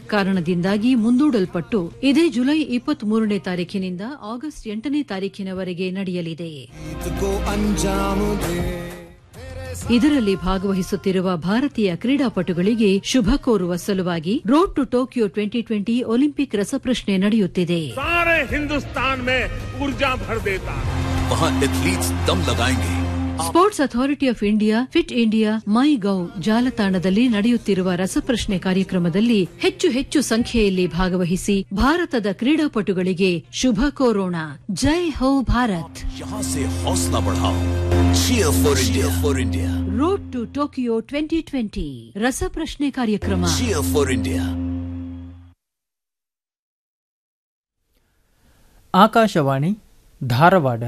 ಕಾರಣದಿಂದಾಗಿ ಮುಂದೂಡಲ್ಪಟ್ಟು ಇದೇ ಜುಲೈ ಇಪ್ಪತ್ತ್ ಮೂರನೇ ತಾರೀಖಿನಿಂದ ಆಗಸ್ಟ್ ಎಂಟನೇ ತಾರೀಖಿನವರೆಗೆ ನಡೆಯಲಿದೆ को अंजाम दे ಇದರಲ್ಲಿ ಭಾಗವಹಿಸುತ್ತಿರುವ ಭಾರತೀಯ ಕ್ರೀಡಾಪಟುಗಳಿಗೆ ಶುಭ ಕೋರುವ ಸಲುವಾಗಿ road to Tokyo twenty twenty Olympic ರಸಪ್ರಶ್ನೆ ನಡೆಯುತ್ತಿದೆ सारे हिंदुस्तान में ऊर्जा भर देता है वहाँ एथलीट्स दम लगाएंगे sports authority of India fit India my gov ಜಾಲತಾಣದಲ್ಲಿ ನಡೆಯುತ್ತಿರುವ ರಸಪ್ರಶ್ನೆ ಕಾರ್ಯಕ್ರಮದಲ್ಲಿ ಹೆಚ್ಚು ಹೆಚ್ಚು ಸಂಖ್ಯೆಯಲ್ಲಿ ಭಾಗವಹಿಸಿ ಭಾರತದ ಕ್ರೀಡಾಪಟುಗಳಿಗೆ ಶುಭ ಕೋರೋಣ ಜೈ ಹೋ ಭಾರತ್ यहाँ से हौसला बढ़ाओ cheer for India for India road to Tokyo twenty twenty ರಸಪ್ರಶ್ನೆ ಕಾರ್ಯಕ್ರಮ cheer for India Akashvani Dharwad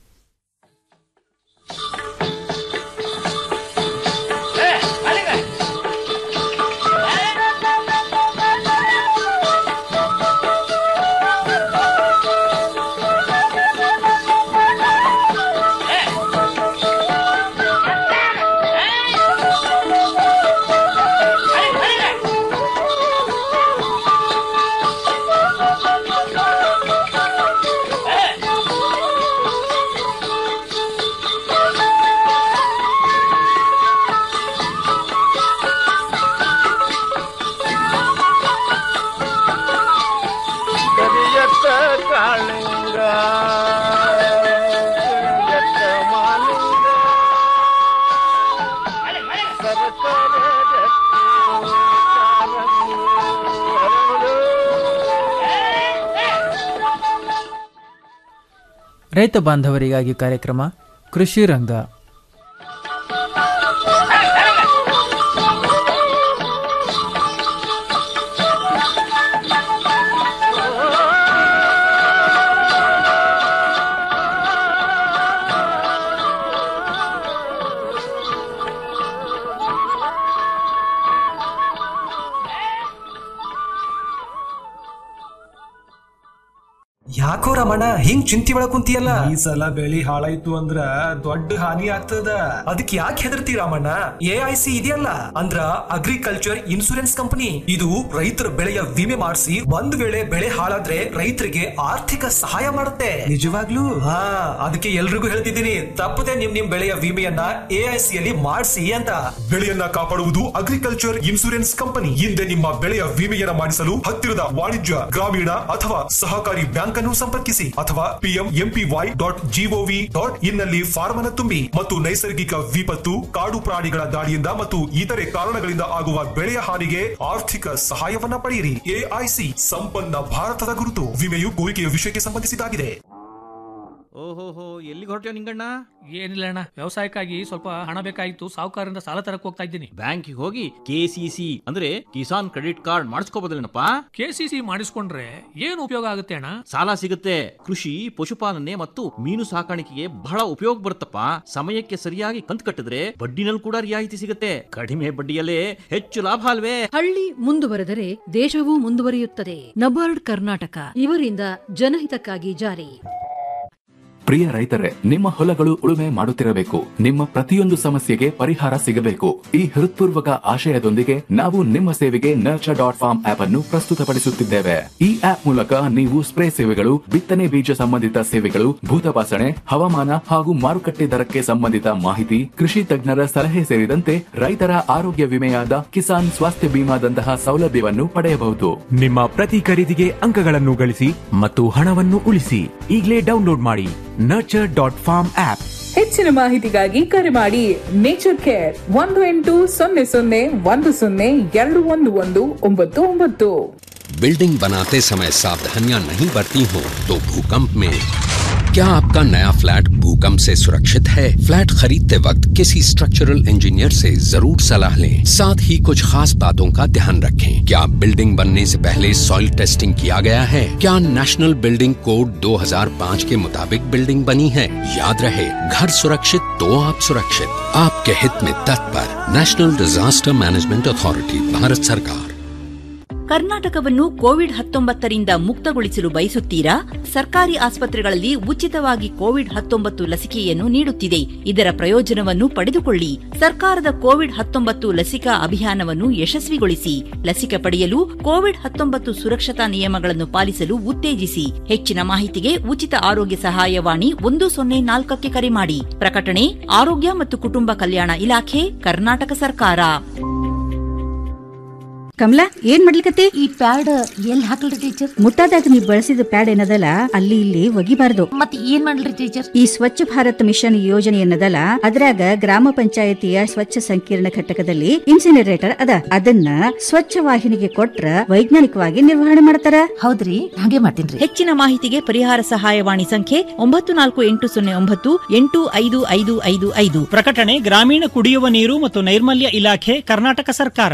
ಕರಿಯತ್ತ ಕಾಳಿಂಗ ಕರಿಯತ್ತ ಮಾಲಿಂಗ ಸರಸರ ಗಟ್ಟಿ ಕಾಲಂಗಿ ಹರಳು. ರೈತ ಬಾಂಧವರಿಗಾಗಿ ಕಾರ್ಯಕ್ರಮ ಕೃಷಿ ರಂಗ ಯಾಕೋ ರಮಣ ಹಿಂಗ್ ಚಿಂತಿ ಒಳಗ್ ಕುಂತಿಯಲ್ಲ ಈ ಸಲ ಬೆಳಿ ಹಾಳಾಯ್ತು ಅಂದ್ರ ದೊಡ್ಡ ಹಾನಿ ಆಗ್ತದ ಅದಕ್ಕೆ ಯಾಕೆ ಹೆದರ್ತಿ ರಾಮಣ್ಣ ಎ ಐ ಸಿ ಇದೆಯಲ್ಲ ಅಂದ್ರ ಅಗ್ರಿಕಲ್ಚರ್ ಇನ್ಸೂರೆನ್ಸ್ ಕಂಪನಿ ಇದು ರೈತರ ಬೆಳೆಯ ವಿಮೆ ಮಾಡಿಸಿ ಒಂದ್ ವೇಳೆ ಬೆಳೆ ಹಾಳಾದ್ರೆ ರೈತರಿಗೆ ಆರ್ಥಿಕ ಸಹಾಯ ಮಾಡುತ್ತೆ ನಿಜವಾಗ್ಲೂ ಹಾ ಅದಕ್ಕೆ ಎಲ್ರಿಗೂ ಹೇಳ್ತಿದ್ದೀನಿ ತಪ್ಪದೆ ನಿಮ್ ನಿಮ್ ಬೆಳೆಯ ವಿಮೆಯನ್ನ ಎ ಐ ಸಿ ಅಲ್ಲಿ ಮಾಡಿಸಿ ಅಂತ ಬೆಳೆಯನ್ನ ಕಾಪಾಡುವುದು ಅಗ್ರಿಕಲ್ಚರ್ ಇನ್ಸೂರೆನ್ಸ್ ಕಂಪನಿ ಹಿಂದೆ ನಿಮ್ಮ ಬೆಳೆಯ ವಿಮೆಯನ್ನ ಮಾಡಿಸಲು ಹತ್ತಿರದ ವಾಣಿಜ್ಯ ಗ್ರಾಮೀಣ ಅಥವಾ ಸಹಕಾರಿ ಬ್ಯಾಂಕ್ ಅನ್ನು ಸಂಪರ್ಕಿಸಿ ಅಥವಾ PM MPY dot GOV dot in ನಲ್ಲಿ ಫಾರ್ಮ್ ಅನ್ನು ತುಂಬಿ ಮತ್ತು ನೈಸರ್ಗಿಕ ವಿಪತ್ತು ಕಾಡು ಪ್ರಾಣಿಗಳ ದಾಳಿಯಿಂದ ಮತ್ತು ಇತರೆ ಕಾರಣಗಳಿಂದ ಆಗುವ ಬೆಳೆಯ ಹಾನಿಗೆ ಆರ್ಥಿಕ ಸಹಾಯವನ್ನ ಪಡೆಯಿರಿ ಎಐಸಿ ಸಂಪನ್ನ ಭಾರತದ ಗುರುತು ವಿಮೆಯು ಕೋರಿಕೆಯ ವಿಷಯಕ್ಕೆ ಸಂಬಂಧಿಸಿದಾಗಿದೆ ಓಹೋಹೋ ಎಲ್ಲಿಗೆ ಹೊರಟ್ಯೋ ನಿಂಗಣ್ಣ ಏನಿಲ್ಲ ಅಣ್ಣ ವ್ಯವಸಾಯಕ್ಕಾಗಿ ಸ್ವಲ್ಪ ಹಣ ಬೇಕಾಗಿತ್ತು ಸಾಹುಕಾರರಿಂದ ಸಾಲ ತರಕ್ ಹೋಗ್ತಾ ಇದ್ದೀನಿ ಬ್ಯಾಂಕಿಗೆ ಹೋಗಿ ಕೆಸಿಸಿ ಅಂದ್ರೆ ಕಿಸಾನ್ ಕ್ರೆಡಿಟ್ ಕಾರ್ಡ್ ಮಾಡಿಸ್ಕೋಬೋದಲ್ಲೇನಪ್ಪ ಕೆಸಿಸಿ ಮಾಡಿಸ್ಕೊಂಡ್ರೆ ಏನು ಉಪಯೋಗ ಆಗುತ್ತೆ ಅಣ್ಣ ಸಾಲ ಸಿಗುತ್ತೆ ಕೃಷಿ ಪಶುಪಾಲನೆ ಮತ್ತು ಮೀನು ಸಾಕಾಣಿಕೆಗೆ ಬಹಳ ಉಪಯೋಗ ಬರುತ್ತಪ್ಪ ಸಮಯಕ್ಕೆ ಸರಿಯಾಗಿ ಕಂತು ಕಟ್ಟಿದ್ರೆ ಬಡ್ಡಿನಲ್ಲಿ ಕೂಡ ರಿಯಾಯಿತಿ ಸಿಗುತ್ತೆ ಕಡಿಮೆ ಬಡ್ಡಿಯಲ್ಲೇ ಹೆಚ್ಚು ಲಾಭ ಅಲ್ವೇ ಹಳ್ಳಿ ಮುಂದುವರೆದರೆ ದೇಶವೂ ಮುಂದುವರಿಯುತ್ತದೆ ನಬಾರ್ಡ್ ಕರ್ನಾಟಕ ಇವರಿಂದ ಜನಹಿತಕ್ಕಾಗಿ ಜಾರಿ ಪ್ರಿಯ ರೈತರೇ ನಿಮ್ಮ ಹೊಲಗಳು ಉಳುಮೆ ಮಾಡುತ್ತಿರಬೇಕು ನಿಮ್ಮ ಪ್ರತಿಯೊಂದು ಸಮಸ್ಯೆಗೆ ಪರಿಹಾರ ಸಿಗಬೇಕು ಈ ಹೃತ್ಪೂರ್ವಕ ಆಶಯದೊಂದಿಗೆ ನಾವು ನಿಮ್ಮ ಸೇವೆಗೆ ನರ್ಚರ್ ಡಾಟ್ ಫಾರ್ಮ್ ಆಪ್ ಅನ್ನು ಪ್ರಸ್ತುತಪಡಿಸುತ್ತಿದ್ದೇವೆ ಈ ಆಪ್ ಮೂಲಕ ನೀವು ಸ್ಪ್ರೇ ಸೇವೆಗಳು ಬಿತ್ತನೆ ಬೀಜ ಸಂಬಂಧಿತ ಸೇವೆಗಳು ಭೂತಪಾಸಣೆ ಹವಾಮಾನ ಹಾಗೂ ಮಾರುಕಟ್ಟೆ ದರಕ್ಕೆ ಸಂಬಂಧಿತ ಮಾಹಿತಿ ಕೃಷಿ ತಜ್ಞರ ಸಲಹೆ ಸೇರಿದಂತೆ ರೈತರ ಆರೋಗ್ಯ ವಿಮೆಯಾದ ಕಿಸಾನ್ ಸ್ವಾಸ್ಥ್ಯ ಬಿಮಾದಂತಹ ಸೌಲಭ್ಯವನ್ನು ಪಡೆಯಬಹುದು ನಿಮ್ಮ ಪ್ರತಿ ಖರೀದಿಗೆ ಅಂಕಗಳನ್ನು ಗಳಿಸಿ ಮತ್ತು ಹಣವನ್ನು ಉಳಿಸಿ ಈಗಲೇ ಡೌನ್ಲೋಡ್ ಮಾಡಿ ನರ್ಚರ್ ಡಾಟ್ ಫಾರ್ಮ್ ಆಪ್ ಹೆಚ್ಚಿನ ಮಾಹಿತಿಗಾಗಿ ಕರೆ ಮಾಡಿ ನೇಚರ್ ಕೇರ್ ಒಂದು ಎಂಟು ಸೊನ್ನೆ ಸೊನ್ನೆ ಒಂದು ಸೊನ್ನೆ ಎರಡು ಒಂದು ಒಂದು ಒಂಬತ್ತು ಒಂಬತ್ತು बिल्डिंग बनाते समय सावधानियां नहीं बरती हो तो भूकंप में क्या आपका नया फ्लैट भूकंप से सुरक्षित है फ्लैट खरीदते वक्त किसी स्ट्रक्चरल इंजीनियर से जरूर सलाह लें साथ ही कुछ खास बातों का ध्यान रखें क्या बिल्डिंग बनने से पहले सॉइल टेस्टिंग किया गया है क्या नेशनल बिल्डिंग कोड 2005 के मुताबिक बिल्डिंग बनी है याद रहे घर सुरक्षित तो आप सुरक्षित आपके हित में तत्पर national disaster management authority Bharat सरकार ಕರ್ನಾಟಕವನ್ನು ಕೋವಿಡ್ ಹತ್ತೊಂಬತ್ತರಿಂದ ಮುಕ್ತಗೊಳಿಸಲು ಬಯಸುತ್ತೀರಾ ಸರ್ಕಾರಿ ಆಸ್ಪತ್ರೆಗಳಲ್ಲಿ ಉಚಿತವಾಗಿ ಕೋವಿಡ್ ಹತ್ತೊಂಬತ್ತು ಲಸಿಕೆಯನ್ನು ನೀಡುತ್ತಿದೆ ಇದರ ಪ್ರಯೋಜನವನ್ನು ಪಡೆದುಕೊಳ್ಳಿ ಸರ್ಕಾರದ ಕೋವಿಡ್ ಹತ್ತೊಂಬತ್ತು ಲಸಿಕಾ ಅಭಿಯಾನವನ್ನು ಯಶಸ್ವಿಗೊಳಿಸಿ ಲಸಿಕೆ ಪಡೆಯಲು ಕೋವಿಡ್ ಹತ್ತೊಂಬತ್ತು ಸುರಕ್ಷತಾ ನಿಯಮಗಳನ್ನು ಪಾಲಿಸಲು ಉತ್ತೇಜಿಸಿ ಹೆಚ್ಚಿನ ಮಾಹಿತಿಗೆ ಉಚಿತ ಆರೋಗ್ಯ ಸಹಾಯವಾಣಿ ಒಂದು ಸೊನ್ನೆ ನಾಲ್ಕಕ್ಕೆ ಕರೆ ಮಾಡಿ ಪ್ರಕಟಣೆ ಆರೋಗ್ಯ ಮತ್ತು ಕುಟುಂಬ ಕಲ್ಯಾಣ ಇಲಾಖೆ ಕರ್ನಾಟಕ ಸರ್ಕಾರ ಕಮಲಾ ಏನ್ ಮಾಡ್ಲಿಕತ್ತಿ ಈ ಪ್ಯಾಡ್ ಎಲ್ಲಿ ಹಾಕಲ್ರಿ ಟೀಚರ್ ಮುಟ್ಟಾದಾಗ ನೀವು ಬಳಸಿದ ಪ್ಯಾಡ್ ಏನದಲ್ಲ ಅಲ್ಲಿ ಇಲ್ಲಿ ಒಗಿಬಾರ್ದು ಮತ್ ಏನ್ ಮಾಡ್ಲಿ ಟೀಚರ್ ಈ ಸ್ವಚ್ಛ ಭಾರತ್ ಮಿಷನ್ ಯೋಜನೆ ಏನದಲ್ಲ ಅದ್ರಾಗ ಗ್ರಾಮ ಪಂಚಾಯತಿಯ ಸ್ವಚ್ಛ ಸಂಕೀರ್ಣ ಘಟಕದಲ್ಲಿ ಇನ್ಸಿನರೇಟರ್ ಅದ ಅದನ್ನ ಸ್ವಚ್ಛ ವಾಹಿನಿಗೆ ಕೊಟ್ರ ವೈಜ್ಞಾನಿಕವಾಗಿ ನಿರ್ವಹಣೆ ಮಾಡ್ತಾರ ಹೌದ್ರಿ ಹಾಗೆ ಮಾಡ್ತೀನಿ ಹೆಚ್ಚಿನ ಮಾಹಿತಿಗೆ ಪರಿಹಾರ ಸಹಾಯವಾಣಿ ಸಂಖ್ಯೆ ಒಂಬತ್ತು ನಾಲ್ಕು ಎಂಟು ಸೊನ್ನೆ ಒಂಬತ್ತು ಎಂಟು ಐದು ಐದು ಐದು ಐದು ಪ್ರಕಟಣೆ ಗ್ರಾಮೀಣ ಕುಡಿಯುವ ನೀರು ಮತ್ತು ನೈರ್ಮಲ್ಯ ಇಲಾಖೆ ಕರ್ನಾಟಕ ಸರ್ಕಾರ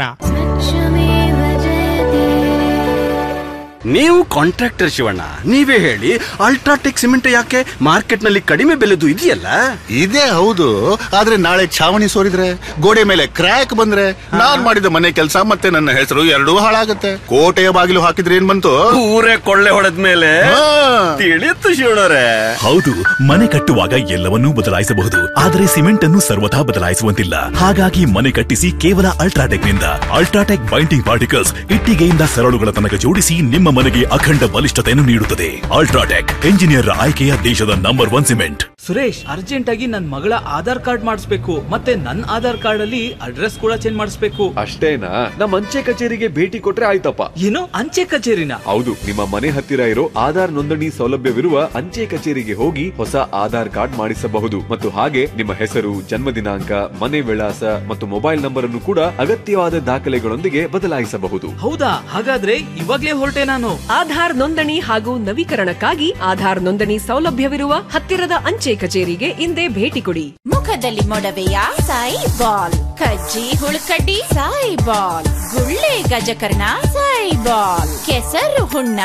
ನೀವು ಕಾಂಟ್ರಾಕ್ಟರ್ ಶಿವಣ್ಣ ನೀವೇ ಹೇಳಿ ಅಲ್ಟ್ರಾಟೆಕ್ ಸಿಮೆಂಟ್ ಯಾಕೆ ಮಾರ್ಕೆಟ್ ನಲ್ಲಿ ಕಡಿಮೆ ಬೆಲೆದು ಇದೆಯಲ್ಲ ಇದೇ ಹೌದು ಆದ್ರೆ ನಾಳೆ ಛಾವಣಿ ಸೋರಿದ್ರೆ ಗೋಡೆ ಮೇಲೆ ಕ್ರ್ಯಾಕ್ ಬಂದ್ರೆ ನಾನ್ ಮಾಡಿದ ಮನೆ ಕೆಲಸ ಮತ್ತೆ ನನ್ನ ಹೆಸರು ಎರಡೂ ಹಾಳಾಗತ್ತೆ ಕೋಟೆಯ ಬಾಗಿಲು ಹಾಕಿದ್ರೆ ಏನ್ ಬಂತು ಊರೇ ಕೊಳ್ಳೆ ಹೊಡೆದ ಮೇಲೆ ತಿಳಿಯುತ್ತು ಶಿವಣ್ಣರೇ ಹೌದು ಮನೆ ಕಟ್ಟುವಾಗ ಎಲ್ಲವನ್ನೂ ಬದಲಾಯಿಸಬಹುದು ಆದರೆ ಸಿಮೆಂಟ್ ಅನ್ನು ಸರ್ವಥಾ ಬದಲಾಯಿಸುವಂತಿಲ್ಲ ಹಾಗಾಗಿ ಮನೆ ಕಟ್ಟಿಸಿ ಕೇವಲ ಅಲ್ಟ್ರಾಟೆಕ್ ನಿಂದ ಅಲ್ಟ್ರಾಟೆಕ್ ಬೈಂಡಿಂಗ್ ಪಾರ್ಟಿಕಲ್ಸ್ ಇಟ್ಟಿಗೆಯಿಂದ ಸರಳುಗಳ ತನಕ ಜೋಡಿಸಿ ನಿಮ್ಮ ಮನೆಗೆ ಅಖಂಡ ಬಲಿಷ್ಠತೆಯನ್ನು ನೀಡುತ್ತದೆ ಅಲ್ಟ್ರಾಟೆಕ್ ಎಂಜಿನಿಯರ್ ಆಯ್ಕೆಯ ದೇಶದ number one cement Suresh urgent ಆಗಿ ನನ್ ಮಗಳ ಆಧಾರ್ ಕಾರ್ಡ್ ಮಾಡಿಸ್ಬೇಕು ಮತ್ತೆ ನನ್ನ ಆಧಾರ್ ಕಾರ್ಡ್ ಅಲ್ಲಿ ಅಡ್ರೆಸ್ ಕೂಡ ಚೇಂಜ್ ಮಾಡಿಸ್ಬೇಕು ಅಷ್ಟೇನಾ ನಮ್ಮ ಅಂಚೆ ಕಚೇರಿಗೆ ಭೇಟಿ ಕೊಟ್ರೆ ಆಯ್ತಪ್ಪ ಏನು ಅಂಚೆ ಕಚೇರಿನ ಹೌದು ನಿಮ್ಮ ಮನೆ ಹತ್ತಿರ ಇರೋ ಆಧಾರ್ ನೋಂದಣಿ ಸೌಲಭ್ಯವಿರುವ ಅಂಚೆ ಕಚೇರಿಗೆ ಹೋಗಿ ಹೊಸ ಆಧಾರ್ ಕಾರ್ಡ್ ಮಾಡಿಸಬಹುದು ಮತ್ತು ಹಾಗೆ ನಿಮ್ಮ ಹೆಸರು ಜನ್ಮ ದಿನಾಂಕ ಮನೆ ವಿಳಾಸ ಮತ್ತು ಮೊಬೈಲ್ ನಂಬರ್ ಅನ್ನು ಕೂಡ ಅಗತ್ಯವಾದ ದಾಖಲೆಗಳೊಂದಿಗೆ ಬದಲಾಯಿಸಬಹುದು ಹೌದಾ ಹಾಗಾದ್ರೆ ಇವಾಗ್ಲೇ ಹೊರಟೆ ನಾನು ಆಧಾರ್ ನೋಂದಣಿ ಹಾಗೂ ನವೀಕರಣಕ್ಕಾಗಿ ಆಧಾರ್ ನೋಂದಣಿ ಸೌಲಭ್ಯವಿರುವ ಹತ್ತಿರದ ಅಂಚೆ ಕಚೇರಿಗೆ ಇಂದೇ ಭೇಟಿ ಕೊಡಿ ಮುಖದಲ್ಲಿ ಮೊಡವೆಯ ಸಾಯಿ ಬಾಲ್ ಕಜ್ಜಿ ಹುಳುಕಡ್ಡಿ ಸಾಯಿ ಬಾಲ್ ಗುಳ್ಳೆ ಗಜಕರ್ಣ ಸಾಯಿ ಬಾಲ್ ಕೆಸರು ಹುಣ್ಣ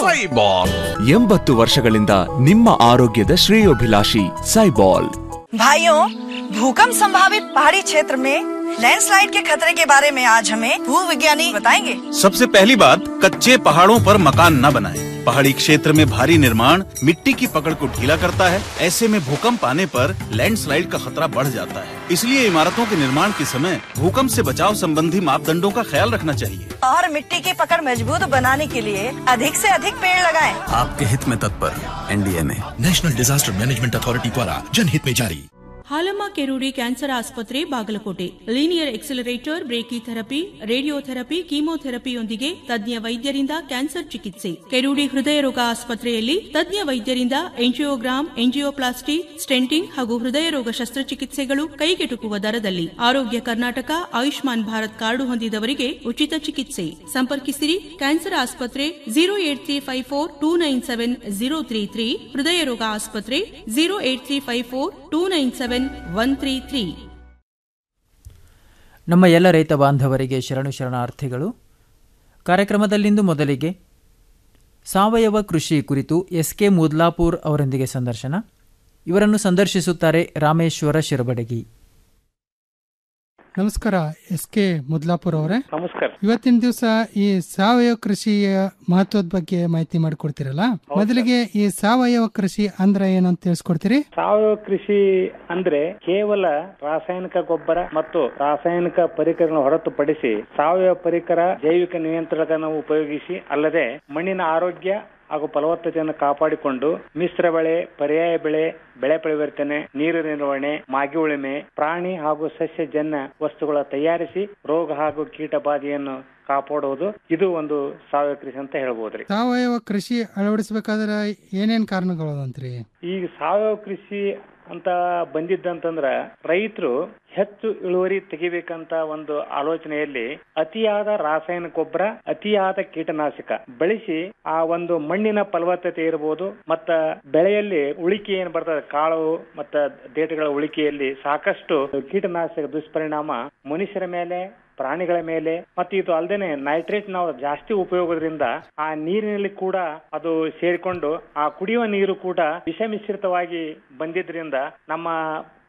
ಎಂಬತ್ತು ವರ್ಷಗಳಿಂದ ನಿಮ್ಮ ಆರೋಗ್ಯದ ಶ್ರೇಯೋಭಿಲಾಷಿ ಸೈಬಾಲ್ भाइयों भूकंप संभावित पहाड़ी क्षेत्र में लैंडस्लाइड के खतरे के बारे में आज हमें भू विज्ञानी बताएंगे सबसे पहली बात कच्चे पहाड़ों पर मकान न बनाएं। पहाड़ी क्षेत्र में भारी निर्माण मिट्टी की पकड़ को ढीला करता है ऐसे में भूकंप आने पर लैंडस्लाइड का खतरा बढ़ जाता है इसलिए इमारतों के निर्माण के समय भूकंप से बचाव संबंधी मापदंडों का ख्याल रखना चाहिए और मिट्टी की पकड़ मजबूत बनाने के लिए अधिक से अधिक पेड़ लगाएं। आपके हित में तत्पर NDMA national disaster management authority द्वारा जनहित में जारी ಹಾಲಮ್ಮ ಕೆರೂಡಿ ಕ್ಯಾನ್ಸರ್ ಆಸ್ಪತ್ರೆ Bagalkot linear accelerator brachy therapy radiotherapy ಕೀಮೋಥೆರಪಿಯೊಂದಿಗೆ ತಜ್ಞ ವೈದ್ಯರಿಂದ ಕ್ಯಾನ್ಸರ್ ಚಿಕಿತ್ಸೆ ಕೆರೂಡಿ ಹೃದಯ ರೋಗ ಆಸ್ಪತ್ರೆಯಲ್ಲಿ ತಜ್ಞ ವೈದ್ಯರಿಂದ ಎಂಜಿಯೋಗ್ರಾಮ್ ಎಂಜಿಯೋಪ್ಲಾಸ್ಟಿ ಸ್ಟೆಂಟಿಂಗ್ ಹಾಗೂ ಹೃದಯ ರೋಗ ಶಸ್ತ್ರಚಿಕಿತ್ಸೆಗಳು ಕೈಗೆಟುಕುವ ದರದಲ್ಲಿ ಆರೋಗ್ಯ ಕರ್ನಾಟಕ ಆಯುಷ್ಮಾನ್ ಭಾರತ್ ಕಾರ್ಡು ಹೊಂದಿದವರಿಗೆ ಉಚಿತ ಚಿಕಿತ್ಸೆ ಸಂಪರ್ಕಿಸಿರಿ ಕ್ಯಾನ್ಸರ್ ಆಸ್ಪತ್ರೆ zero eight three five four two nine seven zero three three ಹೃದಯ ರೋಗ ಆಸ್ಪತ್ರೆ zero eight three five four two nine seven one three three ನಮ್ಮ ಎಲ್ಲ ರೈತ ಬಾಂಧವರಿಗೆ ಶರಣು ಶರಣಾರ್ಥಿಗಳು ಕಾರ್ಯಕ್ರಮದಲ್ಲಿಂದು ಮೊದಲಿಗೆ ಸಾವಯವ ಕೃಷಿ ಕುರಿತು ಎಸ್ ಕೆ ಮುದ್ಲಾಪುರ್ ಅವರೊಂದಿಗೆ ಸಂದರ್ಶನ ಇವರನ್ನು ಸಂದರ್ಶಿಸುತ್ತಾರೆ ರಾಮೇಶ್ವರ ಶಿರಬಡಗಿ ನಮಸ್ಕಾರ ಎಸ್ ಕೆ ಮುದ್ಲಾಪುರ್ ಅವರೇ ನಮಸ್ಕಾರ ಇವತ್ತಿನ ದಿವಸ ಈ ಸಾವಯವ ಕೃಷಿಯ ಮಹತ್ವದ ಬಗ್ಗೆ ಮಾಹಿತಿ ಮಾಡಿಕೊಡ್ತೀರಲ್ಲ ಮೊದಲಿಗೆ ಈ ಸಾವಯವ ಕೃಷಿ ಅಂದ್ರೆ ಏನಂತ ತಿಳಿಸ್ಕೊಡ್ತೀರಿ ಸಾವಯವ ಕೃಷಿ ಅಂದ್ರೆ ಕೇವಲ ರಾಸಾಯನಿಕ ಗೊಬ್ಬರ ಮತ್ತು ರಾಸಾಯನಿಕ ಪರಿಕರಗಳನ್ನು ಹೊರತುಪಡಿಸಿ ಸಾವಯವ ಪರಿಕರ ಜೈವಿಕ ನಿಯಂತ್ರಣಗಳನ್ನು ಉಪಯೋಗಿಸಿ ಅಲ್ಲದೆ ಮಣ್ಣಿನ ಆರೋಗ್ಯ ಹಾಗೂ ಫಲವತ್ತತೆಯನ್ನು ಕಾಪಾಡಿಕೊಂಡು ಮಿಶ್ರ ಬೆಳೆ ಪರ್ಯಾಯ ಬೆಳೆ ಬೆಳೆ ಪರಿವರ್ತನೆ ನೀರು ನಿರ್ವಹಣೆ ಮಾಗಿ ಉಳುಮೆ ಪ್ರಾಣಿ ಹಾಗೂ ಸಸ್ಯಜನ್ಯ ವಸ್ತುಗಳ ತಯಾರಿಸಿ ರೋಗ ಹಾಗೂ ಕೀಟ ಬಾಧೆಯನ್ನು ಕಾಪಾಡುವುದು ಇದು ಒಂದು ಸಾವಯವ ಕೃಷಿ ಅಂತ ಹೇಳ್ಬೋದ್ರಿ ಸಾವಯವ ಕೃಷಿ ಅಳವಡಿಸಬೇಕಾದ್ರೆ ಏನೇನ್ ಕಾರಣಗಳು ಅದಂತ್ರಿ ಈಗ ಸಾವಯವ ಕೃಷಿ ಅಂತ ಬಂದಿದ್ದಂತಂದ್ರ ರೈತರು ಹೆಚ್ಚು ಇಳುವರಿ ತೆಗಿಬೇಕಂತ ಒಂದು ಆಲೋಚನೆಯಲ್ಲಿ ಅತಿಯಾದ ರಾಸಾಯನಿಕ ಗೊಬ್ಬರ ಅತಿಯಾದ ಕೀಟನಾಶಕ ಬಳಸಿ ಆ ಒಂದು ಮಣ್ಣಿನ ಫಲವತ್ತತೆ ಇರಬಹುದು ಮತ್ತ ಬೆಳೆಯಲ್ಲಿ ಉಳಿಕೆ ಏನ್ ಬರ್ತದೆ ಕಾಳು ಮತ್ತ ದೇಟಗಳ ಉಳಿಕೆಯಲ್ಲಿ ಸಾಕಷ್ಟು ಕೀಟನಾಶಕ ದುಷ್ಪರಿಣಾಮ ಮನುಷ್ಯರ ಮೇಲೆ ಪ್ರಾಣಿಗಳ ಮೇಲೆ ಮತ್ತೆ ಇದು ಅಲ್ಲದೆ ನೈಟ್ರೇಟ್ ನಾವು ಜಾಸ್ತಿ ಉಪಯೋಗದಿಂದ ಆ ನೀರಿನಲ್ಲಿ ಕೂಡ ಅದು ಸೇರಿಕೊಂಡು ಆ ಕುಡಿಯುವ ನೀರು ಕೂಡ ವಿಷ ಮಿಶ್ರಿತವಾಗಿ ಬಂದಿದ್ರಿಂದ ನಮ್ಮ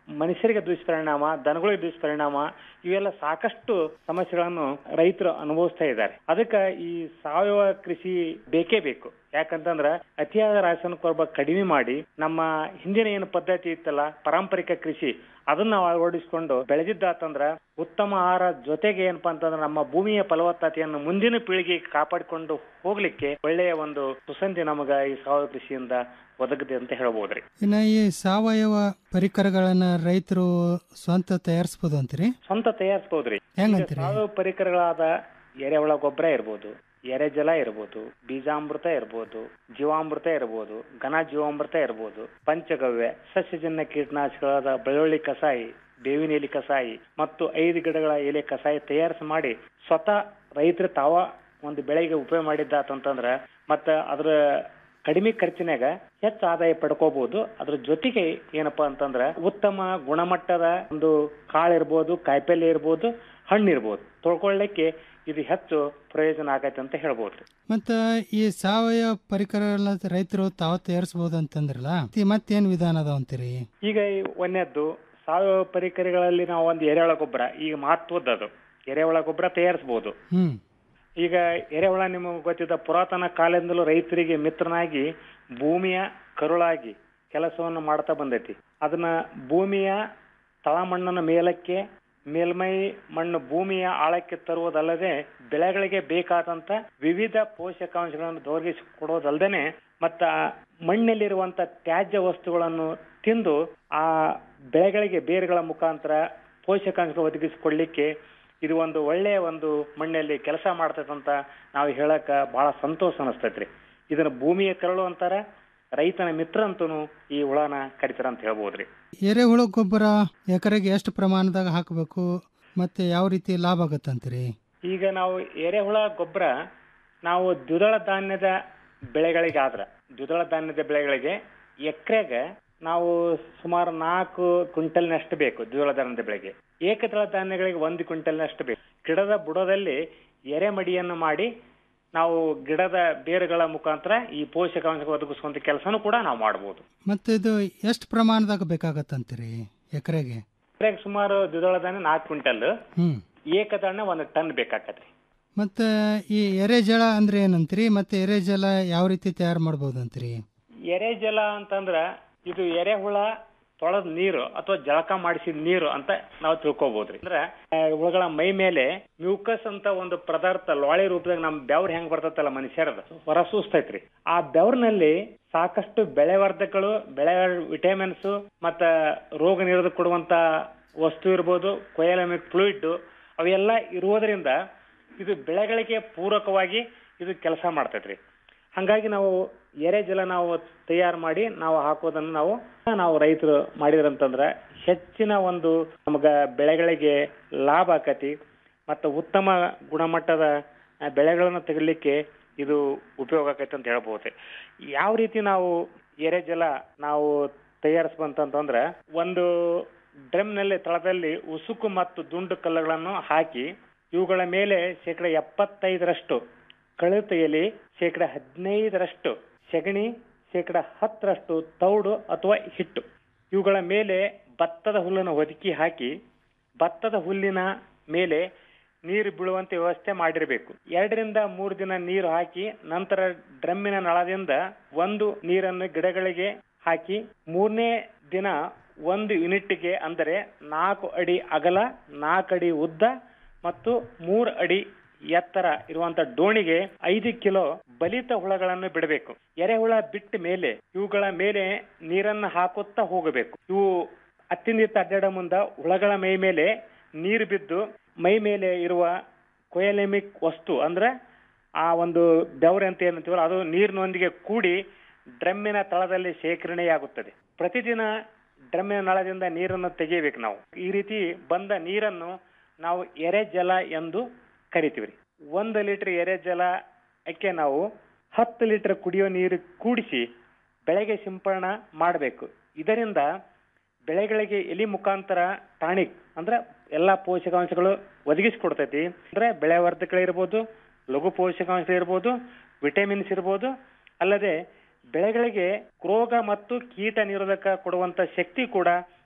ಮನುಷ್ಯರಿಗೆ ದುಷ್ಪರಿಣಾಮ ದನಗಳಿಗೆ ದುಷ್ಪರಿಣಾಮ ಇವೆಲ್ಲ ಸಾಕಷ್ಟು ಸಮಸ್ಯೆಗಳನ್ನು ರೈತರು ಅನುಭವಿಸ್ತಾ ಇದ್ದಾರೆ ಅದಕ್ಕೆ ಈ ಸಾವಯವ ಕೃಷಿ ಬೇಕೇ ಬೇಕು ಯಾಕಂತಂದ್ರ ಅತಿಯಾದ ರಾಸಾಯನಿಕ ಗೊಬ್ಬರ ಕಡಿಮೆ ಮಾಡಿ ನಮ್ಮ ಹಿಂದಿನ ಏನು ಪದ್ಧತಿ ಇತ್ತಲ್ಲ ಪಾರಂಪರಿಕ ಕೃಷಿ ಅದನ್ನ ನಾವು ಅಳವಡಿಸಿಕೊಂಡು ಬೆಳೆದಿದ್ದಾತಂದ್ರ ಉತ್ತಮ ಆಹಾರ ಜೊತೆಗೆ ಏನಪ್ಪಾ ಅಂತಂದ್ರೆ ನಮ್ಮ ಭೂಮಿಯ ಫಲವತ್ತತೆಯನ್ನು ಮುಂದಿನ ಪೀಳಿಗೆಗೆ ಕಾಪಾಡಿಕೊಂಡು ಹೋಗ್ಲಿಕ್ಕೆ ಒಳ್ಳೆಯ ಒಂದು ಸುಸಂಧಿ ನಮಗ ಈ ಸಾವಯವ ಕೃಷಿಯಿಂದ ಒದಗದೆ ಅಂತ ಹೇಳ್ಬೋದ್ರಿ ಇನ್ನ ಈ ಸಾವಯವ ಪರಿಕರಗಳನ್ನ ರೈತರು ಸ್ವಂತ ತಯಾರಿಸಬಹುದು ಅಂತೀರಿ ಸ್ವಂತ ತಯಾರಿಸಬಹುದ್ರಿ ಹೆಂಗಂತೀರಿ? ಸಾವಯವ ಪರಿಕರಗಳಾದ ಎರೆಹುಳ ಗೊಬ್ಬರ ಇರ್ಬೋದು ಎರೆಜಲ ಇರ್ಬೋದು ಬೀಜಾಮೃತ ಇರ್ಬೋದು ಜೀವಾಮೃತ ಇರ್ಬೋದು ಘನ ಜೀವಾಮೃತ ಇರ್ಬೋದು ಪಂಚಗವ್ಯ ಸಸ್ಯಜನ್ಯ ಕೀಟನಾಶಕಗಳಾದ ಬೆಳ್ಳುಳ್ಳಿ ಕಸಾಯಿ ಬೇವಿನ ಎಲೆ ಕಸಾಯಿ ಮತ್ತು ಐದು ಗಿಡಗಳ ಎಲೆ ಕಸಾಯಿ ತಯಾರಿಸಿ ಮಾಡಿ ಸ್ವತಃ ರೈತರು ತಾವ ಒಂದು ಬೆಳೆಗೆ ಉಪಯೋಗ ಮಾಡಿದ್ದಾತಂತಂದ್ರ ಮತ್ತ ಅದ್ರ ಕಡಿಮೆ ಖರ್ಚಿನಾಗ ಹೆಚ್ಚು ಆದಾಯ ಪಡ್ಕೋಬಹುದು ಅದ್ರ ಜೊತೆಗೆ ಏನಪ್ಪಾ ಅಂತಂದ್ರ ಉತ್ತಮ ಗುಣಮಟ್ಟದ ಒಂದು ಕಾಳಿರ್ಬೋದು ಕಾಯಿಪಲ್ಯ ಇರ್ಬೋದು ಹಣ್ಣು ಇರ್ಬೋದು ತೊಳ್ಕೊಳ್ಳಿಕ್ಕೆ ಇದು ಹೆಚ್ಚು ಪ್ರಯೋಜನ ಆಗೈತೆ ಅಂತ ಹೇಳ್ಬೋದು ಮತ್ತ ಈ ಸಾವಯವ ಪರಿಕರಗಳನ್ನ ರೈತರು ತಾವು ತಯಾರಿಸಬಹುದು ಅಂತಂದ್ರಲ್ಲ ಈ ಮತ್ತೇನ್ ವಿಧಾನ ಅದಾವ ಅಂತೀರಿ ಈಗ ಈ ಒಂದನೇದ್ದು ಸಾವಯವ ಪರಿಕರಗಳಲ್ಲಿ ನಾವು ಒಂದು ಎರೆಹುಳ ಗೊಬ್ಬರ ಈಗ ಮಹತ್ವದ್ದು ಎರೆಹುಳ ಗೊಬ್ಬರ ತಯಾರಿಸಬಹುದು ಹ್ಮ್ ಈಗ ಎರೆಹುಳ ನಿಮಗೆ ಗೊತ್ತಿದ್ದ ಪುರಾತನ ಕಾಲದಿಂದಲೂ ರೈತರಿಗೆ ಮಿತ್ರನಾಗಿ ಭೂಮಿಯ ಕರುಳಾಗಿ ಕೆಲಸವನ್ನು ಮಾಡ್ತಾ ಬಂದೈತಿ ಅದನ್ನ ಭೂಮಿಯ ತಳಮಣ್ಣನ ಮೇಲಕ್ಕೆ ಮೇಲ್ಮೈ ಮಣ್ಣು ಭೂಮಿಯ ಆಳಕ್ಕೆ ತರುವುದಲ್ಲದೆ ಬೆಳೆಗಳಿಗೆ ಬೇಕಾದಂತ ವಿವಿಧ ಪೋಷಕಾಂಶಗಳನ್ನು ದೊರಕಿಸಿ ಕೊಡೋದಲ್ಲದೆ ಮತ್ತ ಆ ಮಣ್ಣಲ್ಲಿರುವಂತ ತ್ಯಾಜ್ಯ ವಸ್ತುಗಳನ್ನು ತಿಂದು ಆ ಬೆಳೆಗಳಿಗೆ ಬೇರುಗಳ ಮುಖಾಂತರ ಪೋಷಕಾಂಶ ಒದಗಿಸಿಕೊಡ್ಲಿಕ್ಕೆ ಇದು ಒಂದು ಒಳ್ಳೆಯ ಒಂದು ಮಣ್ಣಲ್ಲಿ ಕೆಲಸ ಮಾಡ್ತೈತಂತ ನಾವು ಹೇಳಕ ಬಹಳ ಸಂತೋಷ ಅನಿಸ್ತೈತ್ರಿ ಇದನ್ನ ಭೂಮಿಯ ಕರಳು ಅಂತಾರ ರೈತನ ಮಿತ್ರ ಅಂತೂ ಈ ಹುಳನ ಕರಿತಾರ ಅಂತ ಹೇಳ್ಬೋದ್ರಿ ಎರೆಹುಳ ಗೊಬ್ಬರ ಎಕರೆಗೆ ಎಷ್ಟು ಪ್ರಮಾಣದಾಗ ಹಾಕಬೇಕು ಮತ್ತೆ ಯಾವ ರೀತಿ ಲಾಭ ಆಗತ್ತಂತೀರಿ ಈಗ ನಾವು ಎರೆಹುಳ ಗೊಬ್ಬರ ನಾವು ದ್ವಿದಳ ಧಾನ್ಯದ ಬೆಳೆಗಳಿಗೆ ಆದ್ರ ದ್ವಿದಳ ಧಾನ್ಯದ ಬೆಳೆಗಳಿಗೆ ಎಕರೆಗೆ ನಾವು ಸುಮಾರು ನಾಲ್ಕು ಕ್ವಿಂಟಲ್ನಷ್ಟು ಬೇಕು ದ್ವಿದಳ ಧಾನ್ಯದ ಬೆಳೆಗೆ ಏಕದಳ ಧಾನ್ಯಗಳಿಗೆ ಒಂದು ಕ್ವಿಂಟಲ್ನಷ್ಟು ಬೇಕು ಗಿಡದ ಬುಡದಲ್ಲಿ ಎರೆಮಡಿಯನ್ನು ಮಾಡಿ ನಾವು ಗಿಡದ ಬೇರುಗಳ ಮುಖಾಂತರ ಈ ಪೋಷಕಾಂಶ ಒದಗಿಸುವಂತ ಕೆಲಸನೂ ಕೂಡ ನಾವು ಮಾಡಬಹುದು ಮತ್ತೆ ಇದು ಎಷ್ಟು ಪ್ರಮಾಣದಾಗ ಬೇಕಾಗತ್ತಂತೀರಿ ಎಕರೆಗೆ ಎಕರೆಗೆ ಸುಮಾರು ದ್ವಿದಳ ಧಾನ್ಯ ನಾಲ್ಕು ಕ್ವಿಂಟಲ್ ಹ್ಮ್ ಏಕದಳ ಒಂದು ಟನ್ ಬೇಕಾಕತ್ರಿ ಮತ್ತೆ ಈ ಎರೆಜಲ ಅಂದ್ರೆ ಏನಂತೀರಿ ಮತ್ತೆ ಎರೆಜಲ ಯಾವ ರೀತಿ ತಯಾರು ಮಾಡ್ಬೋದು ಅಂತೀರಿ ಎರೆಜಲ ಅಂತಂದ್ರ ಇದು ಎರೆಹುಳ ತೊಳೆದ ನೀರು ಅಥವಾ ಜಳಕ ಮಾಡಿಸಿದ ನೀರು ಅಂತ ನಾವು ತಿಳ್ಕೊಬಹುದ್ರಿ ಅಂದ್ರೆ ಆ, ಹುಳಗಳ ಮೈ ಮೇಲೆ ಮ್ಯೂಕಸ್ ಅಂತ ಒಂದು ಪದಾರ್ಥ ಲೋಳೆ ರೂಪದಾಗ ನಮ್ ಬೆವ್ರ ಹೆಂಗ್ ಬರ್ತೈತಲ್ಲ ಮನುಷ್ಯರದ ಹೊರ ಸೂಸ್ತೈತ್ರಿ ಆ ಬೆವ್ರಿನಲ್ಲಿ ಸಾಕಷ್ಟು ಬೆಳೆವರ್ಧಕಗಳು ಬೆಳೆ ವಿಟಮಿನ್ಸ್ ಮತ್ತ ರೋಗ ನಿರೋಧಕ ಕೊಡುವಂತ ವಸ್ತು ಇರ್ಬೋದು ಕೊಯಲಮಿಕ್ ಫ್ಲೂಯಿಡ್ ಅವೆಲ್ಲ ಇರುವುದರಿಂದ ಇದು ಬೆಳೆಗಳಿಗೆ ಪೂರಕವಾಗಿ ಇದು ಕೆಲಸ ಮಾಡ್ತೈತ್ರಿ ಹಂಗಾಗಿ ನಾವು ಎರೆ ಜಲ ನಾವು ತಯಾರು ಮಾಡಿ ನಾವು ಹಾಕೋದನ್ನು ನಾವು ನಾವು ರೈತರು ಮಾಡಿದ್ರಂತಂದ್ರ ಹೆಚ್ಚಿನ ಒಂದು ನಮಗ ಬೆಳೆಗಳಿಗೆ ಲಾಭ ಆಕತಿ ಮತ್ತು ಉತ್ತಮ ಗುಣಮಟ್ಟದ ಆ, ಬೆಳೆಗಳನ್ನು ತೆಗಿಲಿಕ್ಕೆ ಇದು ಉಪಯೋಗ ಆಕೈತೆ ಅಂತ ಹೇಳ್ಬೋದು ಯಾವ ರೀತಿ ನಾವು ಎರೆ ಜಲ ನಾವು ತಯಾರಿಸ್ಬಂತಂತಂದ್ರ ಒಂದು ಡ್ರಮ್ನಲ್ಲಿ ತಳದಲ್ಲಿ ಉಸುಕು ಮತ್ತು ದುಂಡು ಕಲ್ಲುಗಳನ್ನು ಹಾಕಿ ಇವುಗಳ ಮೇಲೆ ಶೇಕಡ ಎಪ್ಪತ್ತೈದರಷ್ಟು ಕಳುತ ಎಲೆ ಶೇಕಡ ಹದಿನೈದರಷ್ಟು ಸೆಗಣಿ ಶೇಕಡ ಹತ್ತರಷ್ಟು ತೌಡು ಅಥವಾ ಹಿಟ್ಟು ಇವುಗಳ ಮೇಲೆ ಭತ್ತದ ಹುಲ್ಲನ್ನು ಒದಕಿ ಹಾಕಿ ಭತ್ತದ ಹುಲ್ಲಿನ ಮೇಲೆ ನೀರು ಬೀಳುವಂತೆ ವ್ಯವಸ್ಥೆ ಮಾಡಿರಬೇಕು ಎರಡರಿಂದ ಮೂರು ದಿನ ನೀರು ಹಾಕಿ ನಂತರ ಡ್ರಮ್ಮಿನ ನಳದಿಂದ ಒಂದು ನೀರನ್ನು ಗಿಡಗಳಿಗೆ ಹಾಕಿ ಮೂರನೇ ದಿನ ಒಂದು ಯೂನಿಟ್ಗೆ ಅಂದರೆ ನಾಲ್ಕು ಅಡಿ ಅಗಲ ನಾಲ್ಕು ಅಡಿ ಉದ್ದ ಮತ್ತು ಮೂರು ಅಡಿ ಎತ್ತರ ಇರುವಂತ ಡೋಣಿಗೆ ಐದು ಕಿಲೋ ಬಲಿತ ಹುಳಗಳನ್ನು ಬಿಡಬೇಕು ಎರೆಹುಳ ಬಿಟ್ಟ ಮೇಲೆ ಇವುಗಳ ಮೇಲೆ ನೀರನ್ನು ಹಾಕುತ್ತಾ ಹೋಗಬೇಕು ಇವು ಅತ್ತಿಂದಿತ್ತ ಅಡ್ಡಾಡ ಮುಂದ ಹುಳಗಳ ಮೈ ಮೇಲೆ ನೀರು ಬಿದ್ದು ಮೈ ಮೇಲೆ ಇರುವ ಕೊಯಲೆಮಿಕ್ ವಸ್ತು ಅಂದ್ರೆ ಆ ಒಂದು ಬೆವರೆ ಅಂತ ಏನಂತೀವಲ್ಲ ಅದು ನೀರಿನೊಂದಿಗೆ ಕೂಡಿ ಡ್ರಮ್ಮಿನ ತಳದಲ್ಲಿ ಶೇಖರಣೆಯಾಗುತ್ತದೆ ಪ್ರತಿದಿನ ಡ್ರಮ್ಮಿನ ನಳದಿಂದ ನೀರನ್ನು ತೆಗೆಯಬೇಕು ನಾವು ಈ ರೀತಿ ಬಂದ ನೀರನ್ನು ನಾವು ಎರೆ ಜಲ ಎಂದು ಕರಿತೀವಿ ಒಂದು ಲೀಟರ್ ಎರೆ ಜಲಕ್ಕೆ ನಾವು ಹತ್ತು ಲೀಟರ್ ಕುಡಿಯೋ ನೀರು ಕೂಡಿಸಿ ಬೆಳೆಗೆ ಸಿಂಪಡಣೆ ಮಾಡಬೇಕು ಇದರಿಂದ ಬೆಳೆಗಳಿಗೆ ಎಲಿ ಮುಖಾಂತರ ಟಾನಿಕ್ ಅಂದ್ರೆ ಎಲ್ಲಾ ಪೋಷಕಾಂಶಗಳು ಒದಗಿಸಿಕೊಡ್ತೈತಿ ಅಂದ್ರೆ ಬೆಳೆ ವರ್ಧಕಗಳಿರ್ಬೋದು ಲಘು ಪೋಷಕಾಂಶ ಇರ್ಬೋದು ವಿಟಮಿನ್ಸ್ ಇರ್ಬೋದು ಅಲ್ಲದೆ ಬೆಳೆಗಳಿಗೆ ರೋಗ ಮತ್ತು ಕೀಟ ನಿರೋಧಕ ಕೊಡುವಂತ ಶಕ್ತಿ ಕೂಡ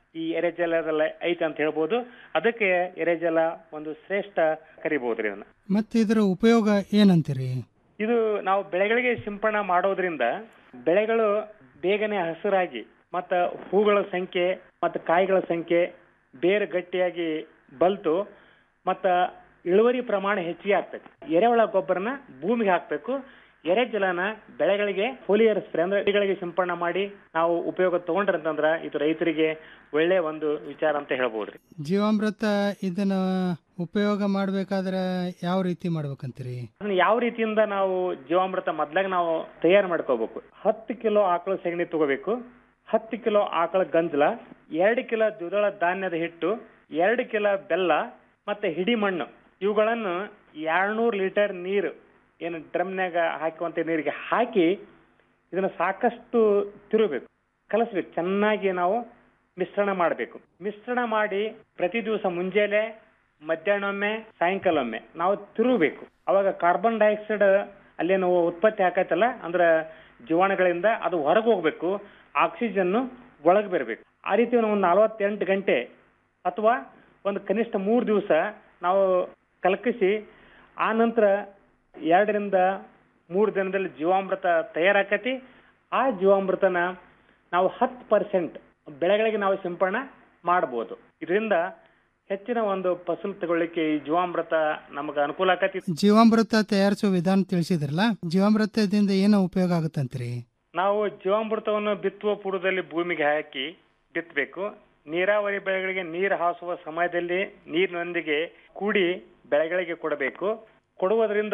ಈ ಎರೆಜಲದಲ್ಲಿ ಐತೆ ಅಂತ ಹೇಳ್ಬೋದು ಅದಕ್ಕೆ ಎರೆಜಲ ಒಂದು ಶ್ರೇಷ್ಠ ಕರಿಬಹುದ್ರಿ ಇದನ್ನ ಮತ್ತೆ ಇದರ ಉಪಯೋಗ ಏನಂತೀರಿ ಇದು ನಾವು ಬೆಳೆಗಳಿಗೆ ಸಿಂಪಡಣೆ ಮಾಡೋದ್ರಿಂದ ಬೆಳೆಗಳು ಬೇಗನೆ ಹಸಿರಾಗಿ ಮತ್ತ ಹೂಗಳ ಸಂಖ್ಯೆ ಮತ್ತು ಕಾಯಿಗಳ ಸಂಖ್ಯೆ ಬೇರೆ ಗಟ್ಟಿಯಾಗಿ ಬಲ್ತು ಮತ್ತ ಇಳುವರಿ ಪ್ರಮಾಣ ಹೆಚ್ಚಿಗೆ ಆಗ್ತೈತಿ ಎರೆಹುಳ ಗೊಬ್ಬರನ ಭೂಮಿಗೆ ಹಾಕ್ಬೇಕು ಎರೆಜಲನ ಬೆಳೆಗಳಿಗೆ ಫೋಲಿಯರ್ ಸ್ಪ್ರೇ ಅಂದ್ರೆ ಬೆಳೆಗಳಿಗೆ ಸಿಂಪಡಣೆ ಮಾಡಿ ನಾವು ಉಪಯೋಗ ತಗೊಂಡ್ರೆ ಅಂತಂದ್ರ ಇದು ರೈತರಿಗೆ ಒಳ್ಳೆ ಒಂದು ವಿಚಾರ ಅಂತ ಹೇಳ್ಬೋದ್ರಿ ಜೀವಾಮೃತ ಇದನ್ನ ಉಪಯೋಗ ಮಾಡ್ಬೇಕಾದ್ರೆ ಯಾವ ರೀತಿ ಮಾಡ್ಬೇಕಂತೀರಿ ಅದನ್ನ ಯಾವ ರೀತಿಯಿಂದ ನಾವು ಜೀವಾಮೃತ ಮೊದ್ಲಾಗ ನಾವು ತಯಾರು ಮಾಡ್ಕೋಬೇಕು ಹತ್ತು ಕಿಲೋ ಆಕಳ ಸಗಣಿ ತಗೋಬೇಕು ಹತ್ತು ಕಿಲೋ ಆಕಳ ಗಂಜಲ ಎರಡು ಕಿಲೋ ದ್ವಿದಳ ಧಾನ್ಯದ ಹಿಟ್ಟು ಎರಡು ಕಿಲೋ ಬೆಲ್ಲ ಮತ್ತೆ ಹಿಡಿ ಮಣ್ಣು ಇವುಗಳನ್ನು ಎರಡ್ನೂರು ಲೀಟರ್ ನೀರು ಏನು ಡ್ರಮ್ನಾಗ ಹಾಕುವಂತ ನೀರಿಗೆ ಹಾಕಿ ಇದನ್ನ ಸಾಕಷ್ಟು ತಿರುಬೇಕು ಕಲಸ್ಬೇಕು ಚೆನ್ನಾಗಿ ನಾವು ಮಿಶ್ರಣ ಮಾಡಬೇಕು ಮಿಶ್ರಣ ಮಾಡಿ ಪ್ರತಿ ದಿವಸ ಮುಂಜಾನೆ ಮಧ್ಯಾಹ್ನೊಮ್ಮೆ ಸಾಯಂಕಾಲೊಮ್ಮೆ ನಾವು ತಿರುಗಬೇಕು ಅವಾಗ ಕಾರ್ಬನ್ ಡೈಆಕ್ಸೈಡ್ ಅಲ್ಲೇನು ಉತ್ಪತ್ತಿ ಆಕೈತಲ್ಲ ಅಂದ್ರ ಜೀವಾಣುಗಳಿಂದ ಅದು ಹೊರಗೆ ಹೋಗ್ಬೇಕು ಆಕ್ಸಿಜನ್ ಒಳಗೆ ಬರಬೇಕು ಆ ರೀತಿ ಒಂದು ನಲವತ್ತೆಂಟು ಗಂಟೆ ಅಥವಾ ಒಂದು ಕನಿಷ್ಠ ಮೂರು ದಿವಸ ನಾವು ಕಲಕಿಸಿ ಆ ನಂತರ ಎರಡರಿಂದ ಮೂರು ದಿನದಲ್ಲಿ ಜೀವಾಮೃತ ತಯಾರಾಕತಿ ಆ ಜೀವಾಮೃತನ ನಾವು ಹತ್ತು ಪರ್ಸೆಂಟ್ ಬೆಳೆಗಳಿಗೆ ನಾವು ಸಿಂಪಡಣೆ ಮಾಡಬಹುದು ಇದರಿಂದ ಹೆಚ್ಚಿನ ಒಂದು ಫಸಲು ತಗೊಳ್ಳಿಕ್ಕೆ ಈ ಜೀವಾಮೃತ ನಮಗೆ ಅನುಕೂಲ ಆಕತಿ ಜೀವಾಮೃತ ತಯಾರಿಸೋ ವಿಧಾನ ತಿಳಿಸಿದ್ರಲ್ಲ ಜೀವಾಮೃತದಿಂದ ಏನೋ ಉಪಯೋಗ ಆಗುತ್ತಂತೀರಿ ನಾವು ಜೀವಾಮೃತವನ್ನು ಬಿತ್ತುವ ಪೂರ್ವದಲ್ಲಿ ಭೂಮಿಗೆ ಹಾಕಿ ಬಿತ್ತಬೇಕು ನೀರಾವರಿ ಬೆಳೆಗಳಿಗೆ ನೀರು ಹಾಸುವ ಸಮಯದಲ್ಲಿ ನೀರಿನೊಂದಿಗೆ ಕೂಡಿ ಬೆಳೆಗಳಿಗೆ ಕೊಡಬೇಕು ಕೊಡುವುದರಿಂದ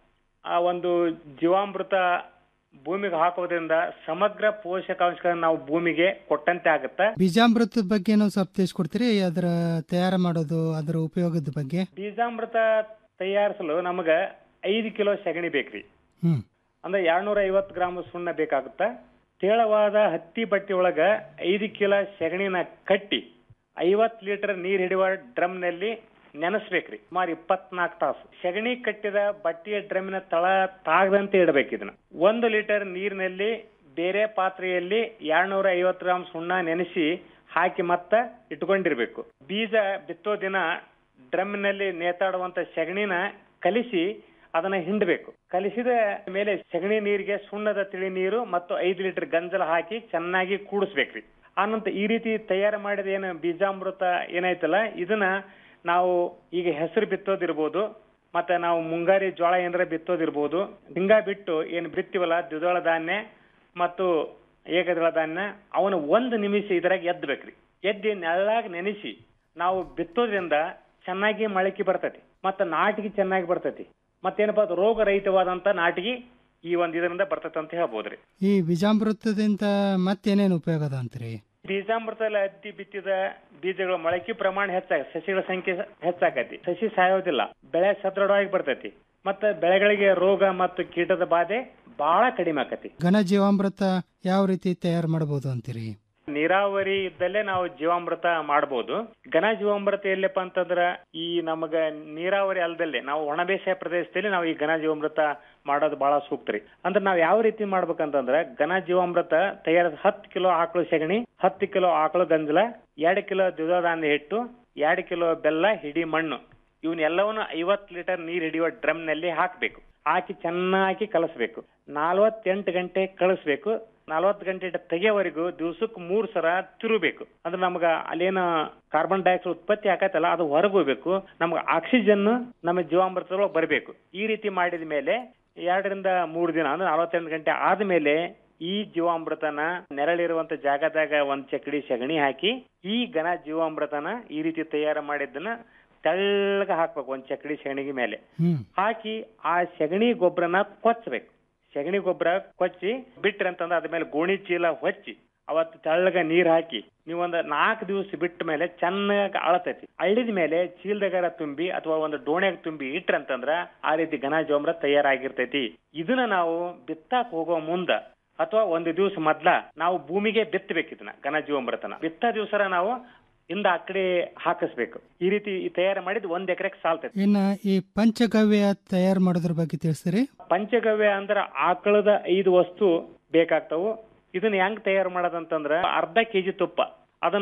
ಆ ಒಂದು ಜೀವಾಮೃತ ಭೂಮಿಗೆ ಹಾಕೋದ್ರಿಂದ ಸಮಗ್ರ ಪೋಷಕಾಂಶಗಳನ್ನ ನಾವು ಭೂಮಿಗೆ ಕೊಟ್ಟಂತೆ ಆಗುತ್ತೆ ಬೀಜಾಮೃತದ ಬಗ್ಗೆ ನಾವು ಸ್ವಲ್ಪ ತಿಳಿಸ್ಕೊಡ್ತೀರಿ ಅದರ ತಯಾರು ಮಾಡೋದು ಅದರ ಉಪಯೋಗದ ಬಗ್ಗೆ ಬೀಜಾಮೃತ ತಯಾರಿಸಲು ನಮಗ ಐದು ಕಿಲೋ ಸಗಣಿ ಬೇಕ್ರಿ ಹ್ಮ್ ಅಂದ್ರೆ ಎರಡ್ನೂರ ಐವತ್ತು ಗ್ರಾಮ್ ಸುಣ್ಣ ಬೇಕಾಗುತ್ತ ತೇಳವಾದ ಹತ್ತಿ ಬಟ್ಟೆ ಒಳಗ ಐದು ಕಿಲೋ ಸಗಣಿನ ಕಟ್ಟಿ ಐವತ್ ಲೀಟರ್ ನೀರ್ ಹಿಡಿಯುವ ಡ್ರಮ್ ನಲ್ಲಿ ನೆನೆಸ್ಬೇಕ್ರಿ ಸುಮಾರು ಇಪ್ಪತ್ನಾಲ್ಕು ತಾಸು ಸಗಣಿ ಕಟ್ಟಿದ ಬಟ್ಟೆಯ ಡ್ರಮ್ಮಿನ ತಳ ತಾಗದಂತೆ ಇಡಬೇಕು ಇದನ್ನ ಒಂದು ಲೀಟರ್ ನೀರಿನಲ್ಲಿ ಬೇರೆ ಪಾತ್ರೆಯಲ್ಲಿ ಎರಡ್ನೂರ ಐವತ್ತು ಗ್ರಾಮ್ ಸುಣ್ಣ ನೆನೆಸಿ ಹಾಕಿ ಮತ್ತ ಇಟ್ಕೊಂಡಿರ್ಬೇಕು ಬೀಜ ಬಿತ್ತೋ ದಿನ ಡ್ರಮ್ನಲ್ಲಿ ನೇತಾಡುವಂತ ಸಗಣಿನ ಕಲಿಸಿ ಅದನ್ನ ಹಿಂಡಬೇಕು ಕಲಿಸಿದ ಮೇಲೆ ಸಗಣಿ ನೀರಿಗೆ ಸುಣ್ಣದ ತಿಳಿ ನೀರು ಮತ್ತು ಐದು ಲೀಟರ್ ಗಂಜಲ ಹಾಕಿ ಚೆನ್ನಾಗಿ ಕೂಡಿಸ್ಬೇಕ್ರಿ ಆನಂತರ ಈ ರೀತಿ ತಯಾರು ಮಾಡಿದ ಏನು ಬೀಜಾಮೃತ ಏನೈತಲ್ಲ ಇದನ್ನ ನಾವು ಈಗ ಹೆಸರು ಬಿತ್ತೋದಿರ್ಬೋದು ಮತ್ತೆ ನಾವು ಮುಂಗಾರಿ ಜೋಳ ಏನಾರ ಬಿತ್ತೋದಿರ್ಬೋದು ಹಿಂಗ ಬಿಟ್ಟು ಏನು ಬಿತ್ತೀವಲ್ಲ ದ್ವಿದಳ ಧಾನ್ಯ ಮತ್ತು ಏಕದಳ ಧಾನ್ಯ ಅವನ ಒಂದು ನಿಮಿಷ ಇದ್ರಾಗ ಎದ್ದಬೇಕ್ರಿ ಎದ್ದಿ ನೆಳ್ಳಾಗ ನೆನೆಸಿ ನಾವು ಬಿತ್ತೋದ್ರಿಂದ ಚೆನ್ನಾಗಿ ಮೊಳಕೆ ಬರ್ತೈತಿ ಮತ್ತೆ ನಾಟಿಗೆ ಚೆನ್ನಾಗಿ ಬರ್ತೈತಿ ಮತ್ತೇನಪ್ಪ ಅದು ರೋಗ ರಹಿತವಾದಂತ ನಾಟಿಗೆ ಈ ಒಂದ್ ಇದರಿಂದ ಬರ್ತೈತೆ ಅಂತ ಹೇಳ್ಬೋದ್ರಿ ಈ ಬೀಜಾಮೃತದಿಂದ ಮತ್ತೇನೇನು ಉಪಯೋಗ ಅದ ಅಂತೀರಿ ಬೀಜಾಮೃತದಲ್ಲಿ ಹತ್ತಿ ಬಿತ್ತಿದ ಬೀಜಗಳ ಮೊಳಕೆ ಪ್ರಮಾಣ ಹೆಚ್ಚಾಗ ಸಸಿಗಳ ಸಂಖ್ಯೆ ಹೆಚ್ಚಾಕತಿ ಸಸಿ ಸಾಯೋದಿಲ್ಲ ಬೆಳೆ ಸದೃಢವಾಗಿ ಬರ್ತೈತಿ ಮತ್ತೆ ಬೆಳೆಗಳಿಗೆ ರೋಗ ಮತ್ತು ಕೀಟದ ಬಾಧೆ ಬಹಳ ಕಡಿಮೆ ಆಕತಿ ಘನ ಜೀವಾಮೃತ ಯಾವ ರೀತಿ ತಯಾರು ಮಾಡಬಹುದು ಅಂತೀರಿ ನೀರಾವರಿ ಇದ್ದಲ್ಲೇ ನಾವು ಜೀವಾಮೃತ ಮಾಡಬಹುದು ಘನ ಜೀವಾಮೃತ ಎಲ್ಲಪ್ಪ ಅಂತಂದ್ರ ಈ ನಮಗ ನೀರಾವರಿ ಅಲ್ದಲ್ಲೇ ನಾವು ಒಣ ಬೇಸಾಯ ಪ್ರದೇಶದಲ್ಲಿ ನಾವು ಈ ಘನ ಜೀವಾಮೃತ ಮಾಡೋದು ಬಹಳ ಸೂಕ್ತ ರೀ ಅಂದ್ರೆ ನಾವ್ ಯಾವ ರೀತಿ ಮಾಡ್ಬೇಕಂತಂದ್ರ ಘನ ಜೀವಾಮೃತ ತಯಾರಿಸ ಹತ್ತು ಕಿಲೋ ಆಕಳು ಸೆಗಣಿ ಹತ್ತು ಕಿಲೋ ಆಕಳು ಗಂಜಲ ಎರಡು ಕಿಲೋ ದ್ವಿದಳ ಧಾನ್ಯ ಹಿಟ್ಟು ಎರಡು ಕಿಲೋ ಬೆಲ್ಲ ಹಿಡಿ ಮಣ್ಣು ಇವನ್ನೆಲ್ಲವನ್ನು ಐವತ್ತು ಲೀಟರ್ ನೀರ್ ಹಿಡಿಯುವ ಡ್ರಮ್ ನಲ್ಲಿ ಹಾಕ್ಬೇಕು ಹಾಕಿ ಚೆನ್ನಾಗಿ ಕಲಸ್ಬೇಕು ನಾಲ್ವತ್ತೆಂಟು ಗಂಟೆ ಕಳಿಸ್ಬೇಕು ನಲವತ್ತು ಗಂಟೆ ತೆಗೆಯವರೆಗೂ ದಿವಸಕ್ಕೆ ಮೂರ್ ಸಲ ತಿರುಬೇಕು ಅಂದ್ರೆ ನಮ್ಗ ಅಲ್ಲೇನ ಕಾರ್ಬನ್ ಡೈಆಕ್ಸೈಡ್ ಉತ್ಪತ್ತಿ ಆಕತ್ತಲ್ಲ ಅದು ಹೊರಗೆ ಹೋಗ್ಬೇಕು ನಮ್ಗೆ ಆಕ್ಸಿಜನ್ ನಮ್ಮ ಜೀವಾಮೃತದೊಳಗೆ ಬರಬೇಕು ಈ ರೀತಿ ಮಾಡಿದ ಮೇಲೆ ಎರಡರಿಂದ ಮೂರು ದಿನ ಅಂದ್ರೆ ನಲವತ್ತೆಂಟು ಗಂಟೆ ಆದ್ಮೇಲೆ ಈ ಜೀವಾಮೃತನ ನೆರಳಿರುವಂತ ಜಾಗದಾಗ ಒಂದ್ ಚಕಡಿ ಸಗಣಿ ಹಾಕಿ ಈ ಘನ ಜೀವಾಮೃತನ ಈ ರೀತಿ ತಯಾರು ಮಾಡಿದ್ದನ್ನ ತೆಳ್ಳಗ ಹಾಕ್ಬೇಕು ಒಂದ್ ಚಕಡಿ ಸಗಣಿಗೆ ಮೇಲೆ ಹಾಕಿ ಆ ಸಗಣಿ ಗೊಬ್ಬರನ ಕೊಚ್ಚಬೇಕು ಸಗಣಿ ಗೊಬ್ಬರ ಕೊಚ್ಚಿ ಬಿಟ್ರಿ ಅಂತಂದ್ರೆ ಅದ್ರ ಮೇಲೆ ಗೋಣಿ ಚೀಲ ಹೊಚ್ಚಿ ಅವತ್ತು ತೆಳ್ಳಗ ನೀರ್ ಹಾಕಿ ನೀವೊಂದ್ ನಾಲ್ಕು ದಿವಸ ಬಿಟ್ಟ ಮೇಲೆ ಚೆನ್ನಾಗಿ ಅಳತೈತಿ ಅಳಿದ ಮೇಲೆ ಚೀಲದಾಗಾರ ತುಂಬಿ ಅಥವಾ ಒಂದು ಡೋಣ್ಯಾಗ ತುಂಬಿ ಇಟ್ರ ಅಂತಂದ್ರ ಆ ರೀತಿ ಘನ ಜೋಮ್ರ ತಯಾರಾಗಿರ್ತೈತಿ ಇದನ್ನ ನಾವು ಬಿತ್ತಾಕ್ ಹೋಗೋ ಮುಂದ ಅಥವಾ ಒಂದು ದಿವಸ ಮೊದ್ಲ ನಾವು ಭೂಮಿಗೆ ಬಿತ್ತಬೇಕು ಇದನ್ನ ಘನ ಜೀವಾಮೃತನ ಬಿತ್ತ ದಿವಸರ ನಾವು ಇಂದ ಆ ಕಡೆ ಹಾಕಿಸ್ಬೇಕು ಈ ರೀತಿ ತಯಾರು ಮಾಡಿದ್ ಒಂದ್ ಎಕರೆಗೆ ಸಾಲ್ತೈತಿ ಇನ್ನ ಈ ಪಂಚಗವ್ಯ ತಯಾರು ಮಾಡೋದ್ರ ಬಗ್ಗೆ ತಿಳಿಸ್ತೀರಿ ಪಂಚಗವ್ಯ ಅಂದ್ರ ಆಕಳದ ಐದು ವಸ್ತು ಬೇಕಾಗ್ತಾವು ಇದನ್ನ ಹೆಂಗ್ ತಯಾರು ಮಾಡೋದಂತಂದ್ರ ಅರ್ಧ ಕೆಜಿ ತುಪ್ಪ ಅದನ್ನ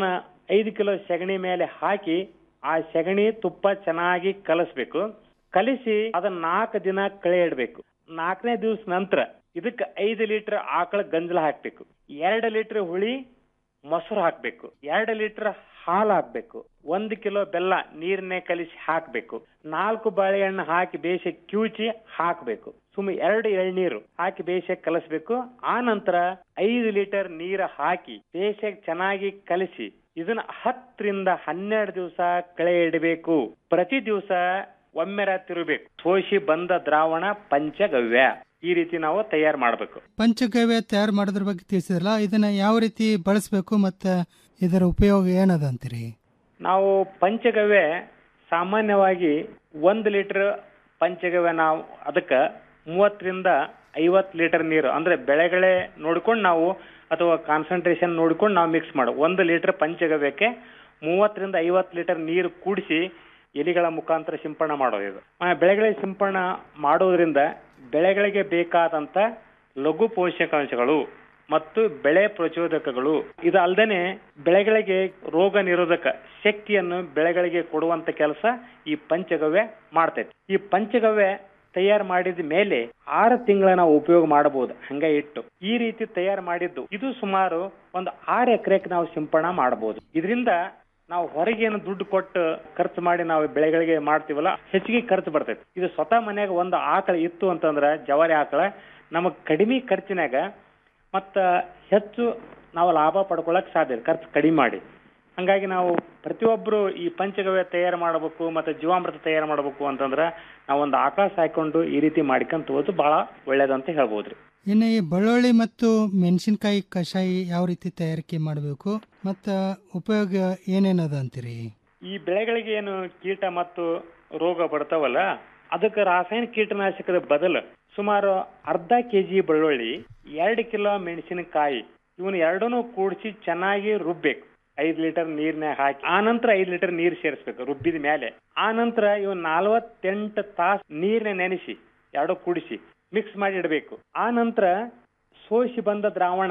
ಐದು ಕಿಲೋ ಸೆಗಣಿ ಮೇಲೆ ಹಾಕಿ ಆ ಸೆಗಣಿ ತುಪ್ಪ ಚೆನ್ನಾಗಿ ಕಲಸ್ಬೇಕು ಕಲಿಸಿ ಅದನ್ನ ನಾಲ್ಕು ದಿನ ಕಳೆ ಇಡಬೇಕು ನಾಲ್ಕನೇ ದಿವಸ ನಂತರ ಇದಕ್ಕೆ ಐದು ಲೀಟರ್ ಆಕಳ ಗಂಜಲ ಹಾಕ್ಬೇಕು ಎರಡು ಲೀಟರ್ ಹುಳಿ ಮೊಸರು ಹಾಕ್ಬೇಕು ಎರಡು ಲೀಟರ್ ಹಾಲು ಹಾಕ್ಬೇಕು ಒಂದು ಕಿಲೋ ಬೆಲ್ಲ ನೀರನ್ನೇ ಕಲಿಸಿ ಹಾಕ್ಬೇಕು ನಾಲ್ಕು ಬಾಳೆಹಣ್ಣು ಹಾಕಿ ಬೇಯಿಸಿ ಕ್ಯೂಚಿ ಹಾಕ್ಬೇಕು ಸುಮ್ಮನೆ ಎರಡು ಎಳ್ನೀರು ಹಾಕಿ ಬೇಯಿಸಿ ಕಲಸ್ಬೇಕು ಆ ನಂತರ ಐದು ಲೀಟರ್ ನೀರು ಹಾಕಿ ಬೇಯಿಸಿ ಚೆನ್ನಾಗಿ ಕಲಿಸಿ ಇದನ್ನ ಹತ್ತರಿಂದ ಹನ್ನೆರಡು ದಿವಸ ಕಳೆ ಇಡಬೇಕು ಪ್ರತಿ ದಿವಸ ಒಮ್ಮೆರ ತಿರುಬೇಕು ಸೋಸಿ ಬಂದ ದ್ರಾವಣ ಪಂಚಗವ್ಯ ಈ ರೀತಿ ನಾವು ತಯಾರು ಮಾಡಬೇಕು ಪಂಚಗವ್ಯ ತಯಾರು ಮಾಡೋದ್ರ ಬಗ್ಗೆ ತಿಳಿಸಿದ್ರಲ್ಲ ಇದನ್ನ ಯಾವ ರೀತಿ ಬಳಸಬೇಕು ಮತ್ತು ಇದರ ಉಪಯೋಗ ಏನದ ಅಂತೀರಿ ನಾವು ಪಂಚಗವ್ಯ ಸಾಮಾನ್ಯವಾಗಿ ಒಂದು ಲೀಟರ್ ಪಂಚಗವ್ಯ ನಾವು ಅದಕ್ಕೆ ಮೂವತ್ತರಿಂದ ಐವತ್ತು ಲೀಟರ್ ನೀರು ಅಂದ್ರೆ ಬೆಳೆಗಳೇ ನೋಡ್ಕೊಂಡು ನಾವು ಅಥವಾ ಕಾನ್ಸಂಟ್ರೇಷನ್ ನೋಡ್ಕೊಂಡು ನಾವು ಮಿಕ್ಸ್ ಮಾಡು ಒಂದು ಲೀಟರ್ ಪಂಚಗವ್ಯಕ್ಕೆ ಮೂವತ್ತರಿಂದ ಐವತ್ತು ಲೀಟರ್ ನೀರು ಕೂಡಿಸಿ ಎಲಿಗಳ ಮುಖಾಂತರ ಸಿಂಪಡಣೆ ಮಾಡೋದು ಇದು ಆ, ಬೆಳೆಗಳಿಗೆ ಸಿಂಪಡಣೆ ಮಾಡೋದ್ರಿಂದ ಬೆಳೆಗಳಿಗೆ ಬೇಕಾದಂತ ಲಘು ಪೋಷಕಾಂಶಗಳು ಮತ್ತು ಬೆಳೆ ಪ್ರಚೋದಕಗಳು ಇದು ಅಲ್ಲದೆ ಬೆಳೆಗಳಿಗೆ ರೋಗ ನಿರೋಧಕ ಶಕ್ತಿಯನ್ನು ಬೆಳೆಗಳಿಗೆ ಕೊಡುವಂತ ಕೆಲಸ ಈ ಪಂಚಗವ್ಯ ಮಾಡ್ತೈತಿ ಈ ಪಂಚಗವ್ಯ ತಯಾರು ಮಾಡಿದ ಮೇಲೆ ಆರು ತಿಂಗಳ ನಾವು ಉಪಯೋಗ ಮಾಡಬಹುದು ಹಂಗ ಇಟ್ಟು ಈ ರೀತಿ ತಯಾರು ಮಾಡಿದ್ದು ಇದು ಸುಮಾರು ಒಂದು ಆರು ಎಕರೆಗೆ ನಾವು ಸಿಂಪಡಣೆ ಮಾಡಬಹುದು ಇದರಿಂದ ನಾವು ಹೊರಗೇನು ದುಡ್ಡು ಕೊಟ್ಟು ಖರ್ಚು ಮಾಡಿ ನಾವು ಬೆಳೆಗಳಿಗೆ ಮಾಡ್ತೀವಲ್ಲ ಹೆಚ್ಚಿಗೆ ಖರ್ಚು ಬರ್ತೈತಿ ಇದು ಸ್ವತಃ ಮನ್ಯಾಗ ಒಂದು ಆಕಳ ಇತ್ತು ಅಂತಂದ್ರ ಜವಾರಿ ಆಕಳ ನಮಗ್ ಕಡಿಮೆ ಖರ್ಚಿನಾಗ ಮತ್ತ ಹೆಚ್ಚು ನಾವು ಲಾಭ ಪಡ್ಕೊಳಕ್ ಸಾಧ್ಯ ಇದೆ, ಖರ್ಚು ಕಡಿಮೆ ಮಾಡಿ ಹಂಗಾಗಿ ನಾವು ಪ್ರತಿಯೊಬ್ರು ಈ ಪಂಚಗವ್ಯ ತಯಾರು ಮಾಡಬೇಕು ಮತ್ತೆ ಜೀವಾಮೃತ ತಯಾರು ಮಾಡಬೇಕು ಅಂತಂದ್ರ ನಾವು ಒಂದು ಆಕಳ ಸಾಕೊಂಡು ಈ ರೀತಿ ಮಾಡ್ಕೊಂತ ಹೋದು ಬಹಳ ಒಳ್ಳೇದಂತ ಹೇಳ್ಬೋದ್ರಿ ಇನ್ನು ಈ ಬೆಳ್ಳುಳ್ಳಿ ಮತ್ತು ಮೆಣಸಿನಕಾಯಿ ಕಷಾಯ ಯಾವ ರೀತಿ ತಯಾರಿಕೆ ಮಾಡಬೇಕು ಮತ್ತು ಉಪಯೋಗ ಏನೇನದ ಅಂತೀರಿ ಈ ಬೆಳೆಗಳಿಗೆ ಏನು ಕೀಟ ಮತ್ತು ರೋಗ ಬರ್ತಾವಲ್ಲ ಅದಕ್ಕೆ ರಾಸಾಯನಿಕ ಕೀಟನಾಶಕದ ಬದಲು ಸುಮಾರು ಅರ್ಧ ಕೆಜಿ ಬೆಳ್ಳುಳ್ಳಿ ಎರಡು ಕಿಲೋ ಮೆಣಸಿನಕಾಯಿ ಇವನ್ ಎರಡನ್ನೂ ಕೂಡಿಸಿ ಚೆನ್ನಾಗಿ ರುಬ್ಬೇಕು ಐದ್ ಲೀಟರ್ ನೀರ್ನಾಗ ಹಾಕಿ ಆ ನಂತರ ಐದ್ ಲೀಟರ್ ನೀರ್ ಸೇರಿಸ್ಬೇಕು ರುಬ್ಬಿದ ಮೇಲೆ ಆ ನಂತರ ಇವನ್ ನಲವತ್ತೆಂಟು ತಾಸು ನೀರ್ನ ನೆನೆಸಿ ಎರಡು ಕೂಡಿಸಿ ಮಿಕ್ಸ್ ಮಾಡಿ ಇಡಬೇಕು ಆ ನಂತರ ಸೋಸಿ ಬಂದ ದ್ರಾವಣ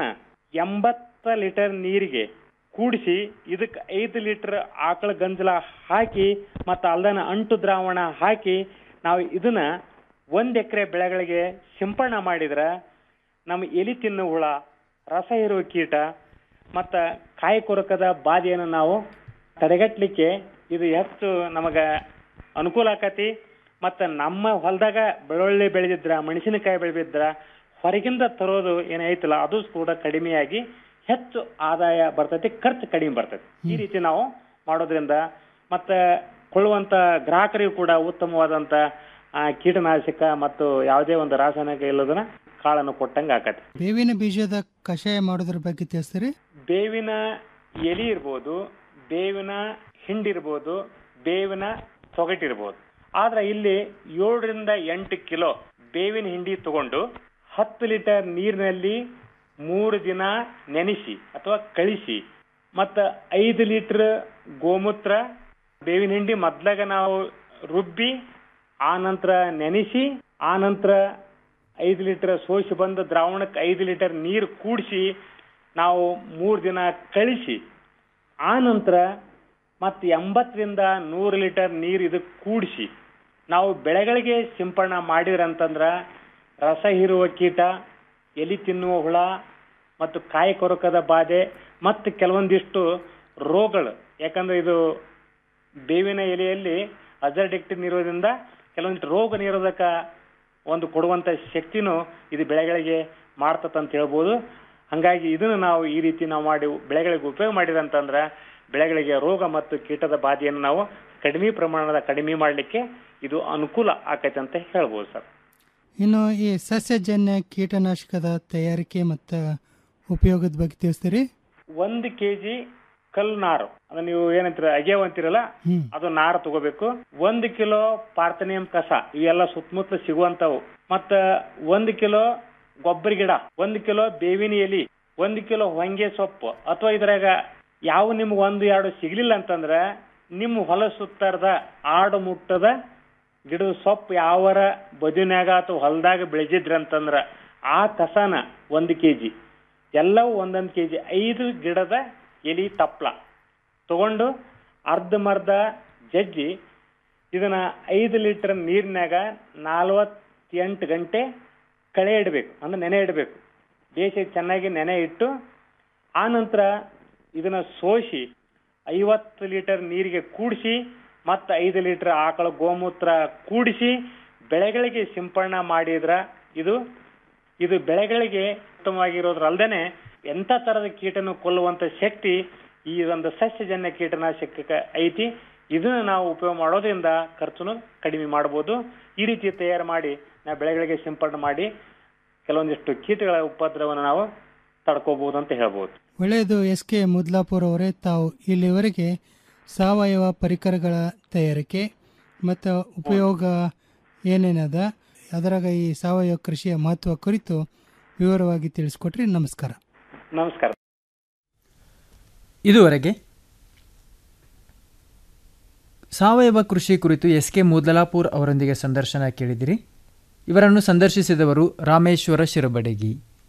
ಎಂಬತ್ತ ಲೀಟರ್ ನೀರಿಗೆ ಕೂಡಿಸಿ ಇದಕ್ಕೆ ಐದು ಲೀಟರ್ ಆಕಳ ಗಂಜಲ ಹಾಕಿ ಮತ್ತು ಅಲ್ದನ ಅಂಟು ದ್ರಾವಣ ಹಾಕಿ ನಾವು ಇದನ್ನ ಒಂದ್ ಎಕರೆ ಬೆಳೆಗಳಿಗೆ ಸಿಂಪಡಣೆ ಮಾಡಿದ್ರ ನಮ್ಮ ಎಲಿ ತಿನ್ನು ಹುಳ ರಸ ಇರುವ ಕೀಟ ಮತ್ತ ಕಾಯಿ ಕೊರಕದ ಬಾಧೆಯನ್ನು ನಾವು ತಡೆಗಟ್ಟಲಿಕ್ಕೆ ಇದು ಹೆಚ್ಚು ನಮಗ ಅನುಕೂಲ ಆಕತಿ ಮತ್ತ ನಮ್ಮ ಹೊಲದಾಗ ಬೆಳ್ಳುಳ್ಳಿ ಬೆಳೆದಿದ್ರ ಮೆಣಸಿನಕಾಯಿ ಬೆಳೆದಿದ್ರ ಹೊರಗಿಂದ ತರೋದು ಏನೈತಲ್ಲ ಅದು ಕೂಡ ಕಡಿಮೆಯಾಗಿ ಹೆಚ್ಚು ಆದಾಯ ಬರ್ತೈತಿ ಖರ್ಚು ಕಡಿಮೆ ಬರ್ತೈತಿ ಈ ರೀತಿ ನಾವು ಮಾಡೋದ್ರಿಂದ ಮತ್ತ ಕೊಳ್ಳುವಂತ ಗ್ರಾಹಕರಿಗೂ ಕೂಡ ಉತ್ತಮವಾದಂತ ಆ, ಕೀಟನಾಶಕ ಮತ್ತು ಯಾವುದೇ ಒಂದು ರಾಸಾಯನಿಕ ಇಲ್ಲದನ್ನ ಕಾಳನ್ನು ಕೊಟ್ಟಂಗ ಆಕತಿ ಬೇವಿನ ಬೀಜದ ಕಷಾಯ ಮಾಡೋದ್ರ ಬಗ್ಗೆ ತಿಳಿಸ್ತೀರಿ ಬೇವಿನ ಎಲಿ ಇರ್ಬೋದು ಬೇವಿನ ಹಿಂಡಿರ್ಬೋದು ಬೇವಿನ ತೊಗಟಿರ್ಬೋದು ಆದ್ರೆ ಇಲ್ಲಿ ಏಳರಿಂದ ಎಂಟು ಕಿಲೋ ಬೇವಿನ ಹಿಂಡಿ ತಗೊಂಡು ಹತ್ತು ಲೀಟರ್ ನೀರಿನಲ್ಲಿ ಮೂರು ದಿನ ನೆನೆಸಿ ಅಥವಾ ಕಳಿಸಿ ಮತ್ತ ಐದು ಲೀಟರ್ ಗೋಮೂತ್ರ ಬೇವಿನ ಹಿಂಡಿ ಮೊದ್ಲಾಗ ನಾವು ರುಬ್ಬಿ ಆ ನಂತರ ನೆನೆಸಿ ಆ ನಂತರ ಐದು ಲೀಟರ್ ಸೋಸಿ ಬಂದ ದ್ರಾವಣಕ್ಕೆ ಐದು ಲೀಟರ್ ನೀರು ಕೂಡಿಸಿ ನಾವು ಮೂರು ದಿನ ಕಳಿಸಿ ಆ ನಂತರ ಮತ್ತೆ ಎಂಬತ್ತರಿಂದ ನೂರು ಲೀಟರ್ ನೀರು ಇದಕ್ಕೆ ಕೂಡಿಸಿ ನಾವು ಬೆಳೆಗಳಿಗೆ ಸಿಂಪಡಣೆ ಮಾಡಿದ್ರಂತಂದ್ರ ರಸ ಹೀರುವ ಕೀಟ ಎಲಿ ತಿನ್ನುವ ಹುಳ ಮತ್ತು ಕಾಯಿ ಕೊರಕದ ಬಾಧೆ ಮತ್ತು ಕೆಲವೊಂದಿಷ್ಟು ರೋಗಗಳು ಯಾಕಂದ್ರೆ ಇದು ಬೇವಿನ ಎಲೆಯಲ್ಲಿ ಅಜರ್ಡಿಕ್ಟಿನ್ ಇರೋದ್ರಿಂದ ಕೆಲವೊಂದಿಷ್ಟು ರೋಗ ನಿರೋಧಕ ಒಂದು ಕೊಡುವಂತ ಶಕ್ತಿನೂ ಇದು ಬೆಳೆಗಳಿಗೆ ಮಾಡ್ತತ್ ಅಂತ ಹೇಳ್ಬೋದು ಹಂಗಾಗಿ ಇದನ್ನು ನಾವು ಈ ರೀತಿ ನಾವು ಮಾಡಿ ಬೆಳೆಗಳಿಗೆ ಉಪಯೋಗ ಮಾಡಿದಂತಂದ್ರ ಬೆಳೆಗಳಿಗೆ ರೋಗ ಮತ್ತು ಕೀಟದ ಬಾಧೆಯನ್ನು ನಾವು ಕಡಿಮೆ ಪ್ರಮಾಣದ ಕಡಿಮೆ ಮಾಡಲಿಕ್ಕೆ ಇದು ಅನುಕೂಲ ಆಕೈತೆ ಅಂತ ಹೇಳ್ಬೋದು ಸರ್ ಇನ್ನು ಈ ಸಸ್ಯಜನ್ಯ ಕೀಟನಾಶಕದ ತಯಾರಿಕೆ ಮತ್ತು ಉಪಯೋಗದ ಬಗ್ಗೆ ತಿಳಿಸ್ತೀರಿ ಒಂದು ಕೆಜಿ ಕಲ್ಲು ನಾರು ಅದನ್ನ ನೀವು ಏನಂತೀರ ಅಗೆಯವ್ ಅಂತೀರಲ್ಲ ಹ್ಮ್. ಅದು ನಾರು ತಗೋಬೇಕು ಒಂದು ಕಿಲೋ ಪಾರ್ಥನಿಯಂ ಕಸ ಇವೆಲ್ಲ ಸುತ್ತಮುತ್ತಲು ಸಿಗುವಂತವು ಮತ್ತ ಒಂದು ಕಿಲೋ ಗೊಬ್ಬರ ಗಿಡ ಒಂದು ಕಿಲೋ ಬೇವಿನ ಎಲಿ ಒಂದು ಕಿಲೋ ಹೊಂಗೆ ಸೊಪ್ಪು ಅಥವಾ ಇದ್ರಾಗ ಯಾವ ನಿಮ್ಗೆ ಒಂದು ಎರಡು ಸಿಗ್ಲಿಲ್ಲ ಅಂತಂದ್ರ ನಿಮ್ಮ ಹೊಲ ಸುತ್ತಾರದ ಆಡು ಮುಟ್ಟದ ಗಿಡದ ಸೊಪ್ಪು ಯಾವರ ಬದುನ್ಯಾಗ ಅಥವಾ ಹೊಲದಾಗ ಬೆಳೆದಿದ್ರಂತಂದ್ರ ಆ ಕಸನ ಒಂದು ಕೆಜಿ ಎಲ್ಲವೂ ಒಂದೊಂದು ಕೆಜಿ ಐದು ಗಿಡದ ಎಲಿ ತಪ್ಲ ತಗೊಂಡು ಅರ್ಧಮರ್ಧ ಜಜ್ಜಿ ಇದನ್ನ ಐದು ಲೀಟರ್ ನೀರಿನಾಗ ನಲ್ವತ್ತೆಂಟು ಗಂಟೆ ಕಳೆ ಇಡಬೇಕು ಅಂದ್ರೆ ನೆನೆ ಇಡಬೇಕು ಬೇಸಿ ಚೆನ್ನಾಗಿ ನೆನೆ ಇಟ್ಟು ಆ ನಂತರ ಇದನ್ನ ಸೋಸಿ ಐವತ್ತು ಲೀಟರ್ ನೀರಿಗೆ ಕೂಡಿಸಿ ಮತ್ತು ಐದು ಲೀಟರ್ ಆಕಳ ಗೋಮೂತ್ರ ಕೂಡಿಸಿ ಬೆಳೆಗಳಿಗೆ ಸಿಂಪಡಣೆ ಮಾಡಿದ್ರ ಇದು ಇದು ಬೆಳೆಗಳಿಗೆ ಉತ್ತಮವಾಗಿರೋದ್ರಲ್ದೇನೆ ಎಂಥ ತರದ ಕೀಟನು ಕೊಲ್ಲುವಂತ ಶಕ್ತಿ ಈ ಒಂದು ಸಸ್ಯಜನ್ಯ ಕೀಟನಾಶಕ ಐತಿ ಇದನ್ನ ನಾವು ಉಪಯೋಗ ಮಾಡೋದ್ರಿಂದ ಖರ್ಚುನು ಕಡಿಮೆ ಮಾಡಬಹುದು ಈ ರೀತಿ ತಯಾರು ಮಾಡಿ ನಾವು ಬೆಳೆಗಳಿಗೆ ಸಿಂಪಡಣೆ ಮಾಡಿ ಕೆಲವೊಂದಿಷ್ಟು ಕೀಟಗಳ ಉಪದ್ರವವನ್ನು ನಾವು ತಡ್ಕೋಬಹುದು ಅಂತ ಹೇಳ್ಬೋದು ಒಳ್ಳೆಯದು ಎಸ್ ಕೆ ಮುದ್ಲಾಪುರ್ ಅವರೇ ತಾವು ಇಲ್ಲಿವರೆಗೆ ಸಾವಯವ ಪರಿಕರಗಳ ತಯಾರಿಕೆ ಮತ್ತು ಉಪಯೋಗ ಏನೇನದ ಅದರಾಗ ಈ ಸಾವಯವ ಕೃಷಿಯ ಮಹತ್ವ ಕುರಿತು ವಿವರವಾಗಿ ತಿಳಿಸ್ಕೊಟ್ರಿ ನಮಸ್ಕಾರ ನಮಸ್ಕಾರ ಇದುವರೆಗೆ ಸಾವಯವ ಕೃಷಿ ಕುರಿತು ಎಸ್ ಕೆ ಮೂದಲಾಪುರ್ ಅವರೊಂದಿಗೆ ಸಂದರ್ಶನ ಕೇಳಿದಿರಿ ಇವರನ್ನು ಸಂದರ್ಶಿಸಿದವರು ರಾಮೇಶ್ವರ ಶಿರಬಡಗಿ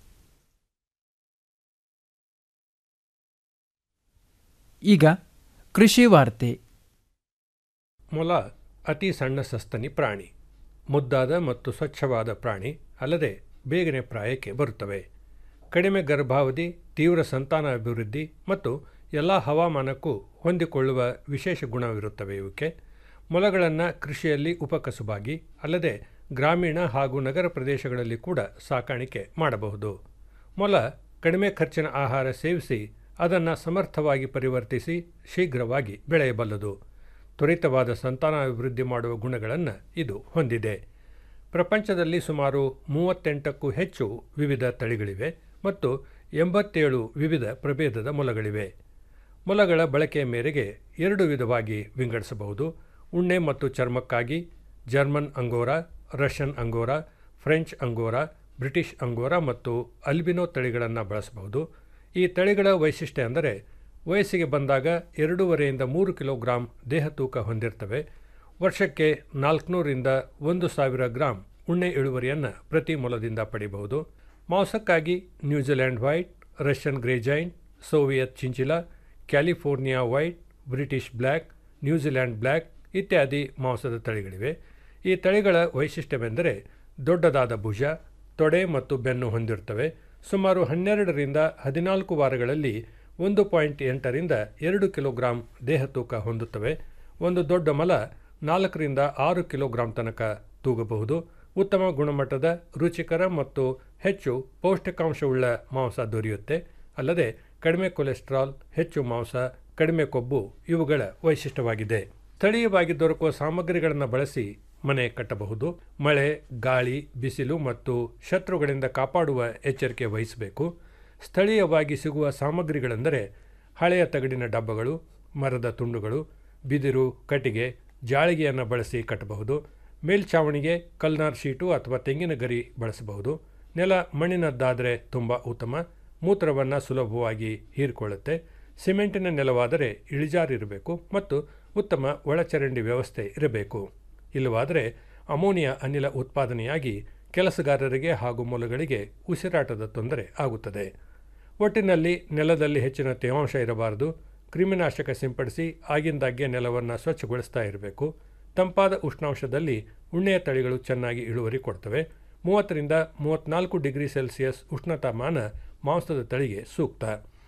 ಈಗ ಕೃಷಿ ವಾರ್ತೆ ಮೊಲ ಅತಿ ಸಣ್ಣ ಸಸ್ತನಿ ಪ್ರಾಣಿ ಮುದ್ದಾದ ಮತ್ತು ಸ್ವಚ್ಛವಾದ ಪ್ರಾಣಿ ಅಲ್ಲದೆ ಬೇಗನೆ ಪ್ರಾಯಕ್ಕೆ ಬರುತ್ತವೆ ಕಡಿಮೆ ಗರ್ಭಾವಧಿ ತೀವ್ರ ಸಂತಾನ ಅಭಿವೃದ್ಧಿ ಮತ್ತು ಎಲ್ಲ ಹವಾಮಾನಕ್ಕೂ ಹೊಂದಿಕೊಳ್ಳುವ ವಿಶೇಷ ಗುಣವಿರುತ್ತವೆ ಇವಕ್ಕೆ ಮೊಲಗಳನ್ನು ಕೃಷಿಯಲ್ಲಿ ಉಪಕಸುಬಾಗಿ ಅಲ್ಲದೆ ಗ್ರಾಮೀಣ ಹಾಗೂ ನಗರ ಪ್ರದೇಶಗಳಲ್ಲಿ ಕೂಡ ಸಾಕಾಣಿಕೆ ಮಾಡಬಹುದು ಮೊಲ ಕಡಿಮೆ ಖರ್ಚಿನ ಆಹಾರ ಸೇವಿಸಿ ಅದನ್ನು ಸಮರ್ಥವಾಗಿ ಪರಿವರ್ತಿಸಿ ಶೀಘ್ರವಾಗಿ ಬೆಳೆಯಬಲ್ಲದು ತ್ವರಿತವಾದ ಸಂತಾನಾಭಿವೃದ್ಧಿ ಮಾಡುವ ಗುಣಗಳನ್ನು ಇದು ಹೊಂದಿದೆ ಪ್ರಪಂಚದಲ್ಲಿ ಸುಮಾರು ಮೂವತ್ತೆಂಟಕ್ಕೂ ಹೆಚ್ಚು ವಿವಿಧ ತಳಿಗಳಿವೆ ಮತ್ತು ಎಂಬತ್ತೇಳು ವಿವಿಧ ಪ್ರಭೇದದ ಮೊಲಗಳಿವೆ ಮೊಲಗಳ ಬಳಕೆಯ ಮೇರೆಗೆ ಎರಡು ವಿಧವಾಗಿ ವಿಂಗಡಿಸಬಹುದು ಉಣ್ಣೆ ಮತ್ತು ಚರ್ಮಕ್ಕಾಗಿ German angora Russian angora French angora British angora ಮತ್ತು ಅಲ್ಬಿನೋ ತಳಿಗಳನ್ನು ಬಳಸಬಹುದು ಈ ತಳಿಗಳ ವೈಶಿಷ್ಟ್ಯ ಅಂದರೆ ವಯಸ್ಸಿಗೆ ಬಂದಾಗ ಎರಡೂವರೆಯಿಂದ ಮೂರು ಕಿಲೋಗ್ರಾಂ ದೇಹ ತೂಕ ಹೊಂದಿರ್ತವೆ ವರ್ಷಕ್ಕೆ ನಾಲ್ಕುನೂರಿಂದ ಒಂದು ಸಾವಿರ ಗ್ರಾಂ ಉಣ್ಣೆ ಇಳುವರಿಯನ್ನು ಪ್ರತಿ ಮೊಲದಿಂದ ಪಡೆಯಬಹುದು ಮಾಂಸಕ್ಕಾಗಿ New Zealand white Russian grey giant Soviet chinchilla California white British black New Zealand black ಇತ್ಯಾದಿ ಮಾಂಸದ ತಳಿಗಳಿವೆ ಈ ತಳಿಗಳ ವೈಶಿಷ್ಟ್ಯವೆಂದರೆ ದೊಡ್ಡದಾದ ಭುಜ ತೊಡೆ ಮತ್ತು ಬೆನ್ನು ಹೊಂದಿರುತ್ತವೆ ಸುಮಾರು ಹನ್ನೆರಡರಿಂದ ಹದಿನಾಲ್ಕು ವಾರಗಳಲ್ಲಿ ಒಂದು ಪಾಯಿಂಟ್ ಎಂಟರಿಂದ ಎರಡು ಕಿಲೋಗ್ರಾಂ ದೇಹ ತೂಕ ಹೊಂದುತ್ತವೆ ಒಂದು ದೊಡ್ಡ ಮಲ ನಾಲ್ಕರಿಂದ ಆರು ಕಿಲೋಗ್ರಾಂ ತನಕ ತೂಗಬಹುದು ಉತ್ತಮ ಗುಣಮಟ್ಟದ ರುಚಿಕರ ಮತ್ತು ಹೆಚ್ಚು ಪೌಷ್ಟಿಕಾಂಶವುಳ್ಳ ಮಾಂಸ ದೊರೆಯುತ್ತೆ ಅಲ್ಲದೆ ಕಡಿಮೆ ಕೊಲೆಸ್ಟ್ರಾಲ್ ಹೆಚ್ಚು ಮಾಂಸ ಕಡಿಮೆ ಕೊಬ್ಬು ಇವುಗಳ ವೈಶಿಷ್ಟ್ಯವಾಗಿದೆ ಸ್ಥಳೀಯವಾಗಿ ದೊರಕುವ ಸಾಮಗ್ರಿಗಳನ್ನು ಬಳಸಿ ಮನೆ ಕಟ್ಟಬಹುದು ಮಳೆ ಗಾಳಿ ಬಿಸಿಲು ಮತ್ತು ಶತ್ರುಗಳಿಂದ ಕಾಪಾಡುವ ಎಚ್ಚರಿಕೆ ವಹಿಸಬೇಕು ಸ್ಥಳೀಯವಾಗಿ ಸಿಗುವ ಸಾಮಗ್ರಿಗಳೆಂದರೆ ಹಳೆಯ ತಗಡಿನ ಡಬ್ಬಗಳು ಮರದ ತುಂಡುಗಳು ಬಿದಿರು ಕಟ್ಟಿಗೆ ಜಾಳಿಗೆಯನ್ನು ಬಳಸಿ ಕಟ್ಟಬಹುದು ಮೇಲ್ಛಾವಣಿಗೆ ಕಲ್ನಾರ್ ಶೀಟು ಅಥವಾ ತೆಂಗಿನ ಗರಿ ಬಳಸಬಹುದು ನೆಲ ಮಣ್ಣಿನದ್ದಾದರೆ ತುಂಬ ಉತ್ತಮ ಮೂತ್ರವನ್ನು ಸುಲಭವಾಗಿ ಹೀರಿಕೊಳ್ಳುತ್ತೆ ಸಿಮೆಂಟಿನ ನೆಲವಾದರೆ ಇಳಿಜಾರಿರಬೇಕು ಮತ್ತು ಉತ್ತಮ ಒಳಚರಂಡಿ ವ್ಯವಸ್ಥೆ ಇರಬೇಕು ಇಲ್ಲವಾದರೆ ಅಮೋನಿಯಾ ಅನಿಲ ಉತ್ಪಾದನೆಯಾಗಿ ಕೆಲಸಗಾರರಿಗೆ ಹಾಗೂ ಮೊಲಗಳಿಗೆ ಉಸಿರಾಟದ ತೊಂದರೆ ಆಗುತ್ತದೆ ಒಟ್ಟಿನಲ್ಲಿ ನೆಲದಲ್ಲಿ ಹೆಚ್ಚಿನ ತೇವಾಂಶ ಇರಬಾರದು ಕ್ರಿಮಿನಾಶಕ ಸಿಂಪಡಿಸಿ ಆಗಿಂದಾಗ್ಗೆ ನೆಲವನ್ನು ಸ್ವಚ್ಛಗೊಳಿಸ್ತಾ ಇರಬೇಕು ತಂಪಾದ ಉಷ್ಣಾಂಶದಲ್ಲಿ ಉಣ್ಣೆಯ ತಳಿಗಳು ಚೆನ್ನಾಗಿ ಇಳುವರಿ ಕೊಡ್ತವೆ ಮೂವತ್ತರಿಂದ ಮೂವತ್ತ್ನಾಲ್ಕು ಡಿಗ್ರಿ ಸೆಲ್ಸಿಯಸ್ ಉಷ್ಣತಾಮಾನ ಮಾಂಸದ ತಳಿಗೆ ಸೂಕ್ತ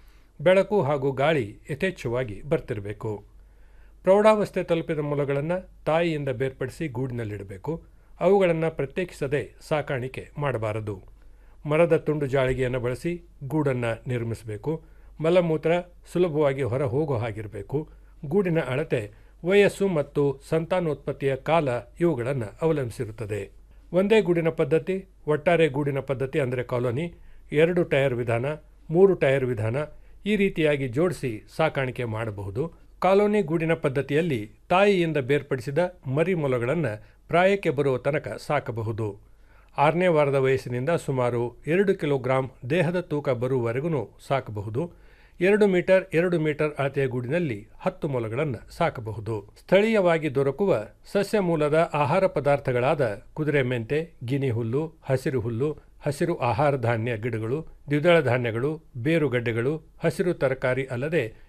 ಬೆಳಕು ಹಾಗೂ ಗಾಳಿ ಯಥೇಚ್ಛವಾಗಿ ಬರ್ತಿರಬೇಕು ಪ್ರೌಢಾವಸ್ಥೆ ತಲುಪಿದ ಮೊಲಗಳನ್ನು ತಾಯಿಯಿಂದ ಬೇರ್ಪಡಿಸಿ ಗೂಡಿನಲ್ಲಿಡಬೇಕು ಅವುಗಳನ್ನು ಪ್ರತ್ಯೇಕಿಸದೆ ಸಾಕಾಣಿಕೆ ಮಾಡಬಾರದು ಮರದ ತುಂಡು ಜಾಳಿಗೆಯನ್ನು ಬಳಸಿ ಗೂಡನ್ನು ನಿರ್ಮಿಸಬೇಕು ಮಲಮೂತ್ರ ಸುಲಭವಾಗಿ ಹೊರ ಹೋಗೋ ಹಾಗಿರಬೇಕು ಗೂಡಿನ ಅಳತೆ ವಯಸ್ಸು ಮತ್ತು ಸಂತಾನೋತ್ಪತ್ತಿಯ ಕಾಲ ಇವುಗಳನ್ನು ಅವಲಂಬಿಸಿರುತ್ತದೆ ಒಂದೇ ಗೂಡಿನ ಪದ್ಧತಿ ಒಟ್ಟಾರೆ ಗೂಡಿನ ಪದ್ಧತಿ ಅಂದರೆ ಕಾಲೋನಿ ಎರಡು ಟೈರ್ ವಿಧಾನ ಮೂರು ಟೈರ್ ವಿಧಾನ ಈ ರೀತಿಯಾಗಿ ಜೋಡಿಸಿ ಸಾಕಾಣಿಕೆ ಮಾಡಬಹುದು ಕಾಲೋನಿ ಗೂಡಿನ ಪದ್ಧತಿಯಲ್ಲಿ ತಾಯಿಯಿಂದ ಬೇರ್ಪಡಿಸಿದ ಮರಿ ಮೊಲಗಳನ್ನು ಪ್ರಾಯಕ್ಕೆ ಬರುವ ತನಕ ಸಾಕಬಹುದು ಆರನೇ ವಾರದ ವಯಸ್ಸಿನಿಂದ ಸುಮಾರು ಎರಡು ಕಿಲೋಗ್ರಾಂ ದೇಹದ ತೂಕ ಬರುವವರೆಗೂ ಸಾಕಬಹುದು ಎರಡು ಮೀಟರ್ ಎರಡು ಮೀಟರ್ ಅಳತೆಯ ಗೂಡಿನಲ್ಲಿ ಹತ್ತು ಮೊಲಗಳನ್ನು ಸಾಕಬಹುದು ಸ್ಥಳೀಯವಾಗಿ ದೊರಕುವ ಸಸ್ಯ ಮೂಲದ ಆಹಾರ ಪದಾರ್ಥಗಳಾದ ಕುದುರೆ ಮೆಂತೆ ಗಿನಿ ಹುಲ್ಲು ಹಸಿರು ಹುಲ್ಲು ಹಸಿರು ಆಹಾರ ಧಾನ್ಯ ಗಿಡಗಳು ದ್ವಿದಳ ಧಾನ್ಯಗಳು ಬೇರುಗಡ್ಡೆಗಳು ಹಸಿರು ತರಕಾರಿ ಅಲ್ಲದೆ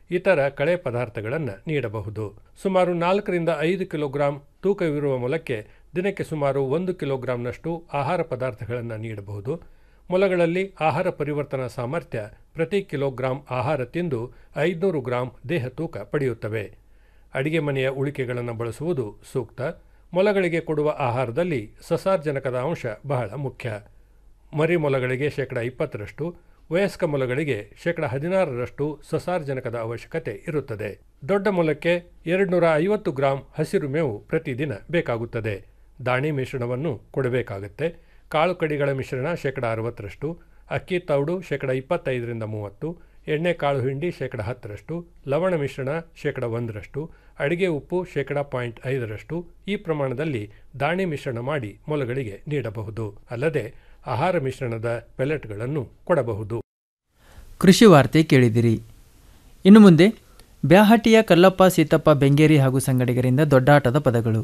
ಇತರ ಕಳೆ ಪದಾರ್ಥಗಳನ್ನು ನೀಡಬಹುದು ಸುಮಾರು ನಾಲ್ಕರಿಂದ ಐದು ಕಿಲೋಗ್ರಾಂ ತೂಕವಿರುವ ಮೊಲಕ್ಕೆ ದಿನಕ್ಕೆ ಸುಮಾರು ಒಂದು ಕಿಲೋಗ್ರಾಂನಷ್ಟು ಆಹಾರ ಪದಾರ್ಥಗಳನ್ನು ನೀಡಬಹುದು ಮೊಲಗಳಲ್ಲಿ ಆಹಾರ ಪರಿವರ್ತನಾ ಸಾಮರ್ಥ್ಯ ಪ್ರತಿ ಕಿಲೋಗ್ರಾಂ ಆಹಾರ ತಿಂದು ಐದುನೂರು ಗ್ರಾಂ ದೇಹ ತೂಕ ಪಡೆಯುತ್ತವೆ ಅಡಿಗೆ ಮನೆಯ ಉಳಿಕೆಗಳನ್ನು ಬಳಸುವುದು ಸೂಕ್ತ ಮೊಲಗಳಿಗೆ ಕೊಡುವ ಆಹಾರದಲ್ಲಿ ಸಸಾರ್ಜನಕದ ಅಂಶ ಬಹಳ ಮುಖ್ಯ ಮರಿ ಮೊಲಗಳಿಗೆ ಶೇಕಡ ಇಪ್ಪತ್ತರಷ್ಟು ವಯಸ್ಕ ಮೊಲಗಳಿಗೆ ಶೇಕಡ ಹದಿನಾರರಷ್ಟು ಸಸಾರ್ಜನಕದ ಅವಶ್ಯಕತೆ ಇರುತ್ತದೆ ದೊಡ್ಡ ಮೊಲಕ್ಕೆ ಎರಡುನೂರ ಐವತ್ತು ಗ್ರಾಂ ಹಸಿರು ಮೇವು ಪ್ರತಿದಿನ ಬೇಕಾಗುತ್ತದೆ ದಾಣಿ ಮಿಶ್ರಣವನ್ನು ಕೊಡಬೇಕಾಗುತ್ತೆ ಕಾಳು ಕಡಿಗಳ ಮಿಶ್ರಣ ಶೇಕಡ ಅರವತ್ತರಷ್ಟು ಅಕ್ಕಿ ತೌಡು ಶೇಕಡ ಇಪ್ಪತ್ತೈದರಿಂದ ಮೂವತ್ತು ಎಣ್ಣೆ ಕಾಳು ಹಿಂಡಿ ಶೇಕಡ ಹತ್ತರಷ್ಟು ಲವಣ ಮಿಶ್ರಣ ಶೇಕಡ ಒಂದರಷ್ಟು ಅಡಿಗೆ ಉಪ್ಪು ಶೇಕಡ ಪಾಯಿಂಟ್ ಐದರಷ್ಟು ಈ ಪ್ರಮಾಣದಲ್ಲಿ ದಾಣಿ ಮಿಶ್ರಣ ಮಾಡಿ ಮೊಲಗಳಿಗೆ ನೀಡಬಹುದು ಅಲ್ಲದೆ ಆಹಾರ ಮಿಶ್ರಣದ ಪೆಲೆಟ್ಗಳನ್ನು ಕೊಡಬಹುದು ಕೃಷಿ ವಾರ್ತೆ ಕೇಳಿದಿರಿ ಇನ್ನು ಮುಂದೆ ಬ್ಯಾಹಟ್ಟಿಯ ಕಲ್ಲಪ್ಪ ಸೀತಪ್ಪ ಬೆಂಗೇರಿ ಹಾಗೂ ಸಂಗಡಿಗರಿಂದ ದೊಡ್ಡಾಟದ ಪದಗಳು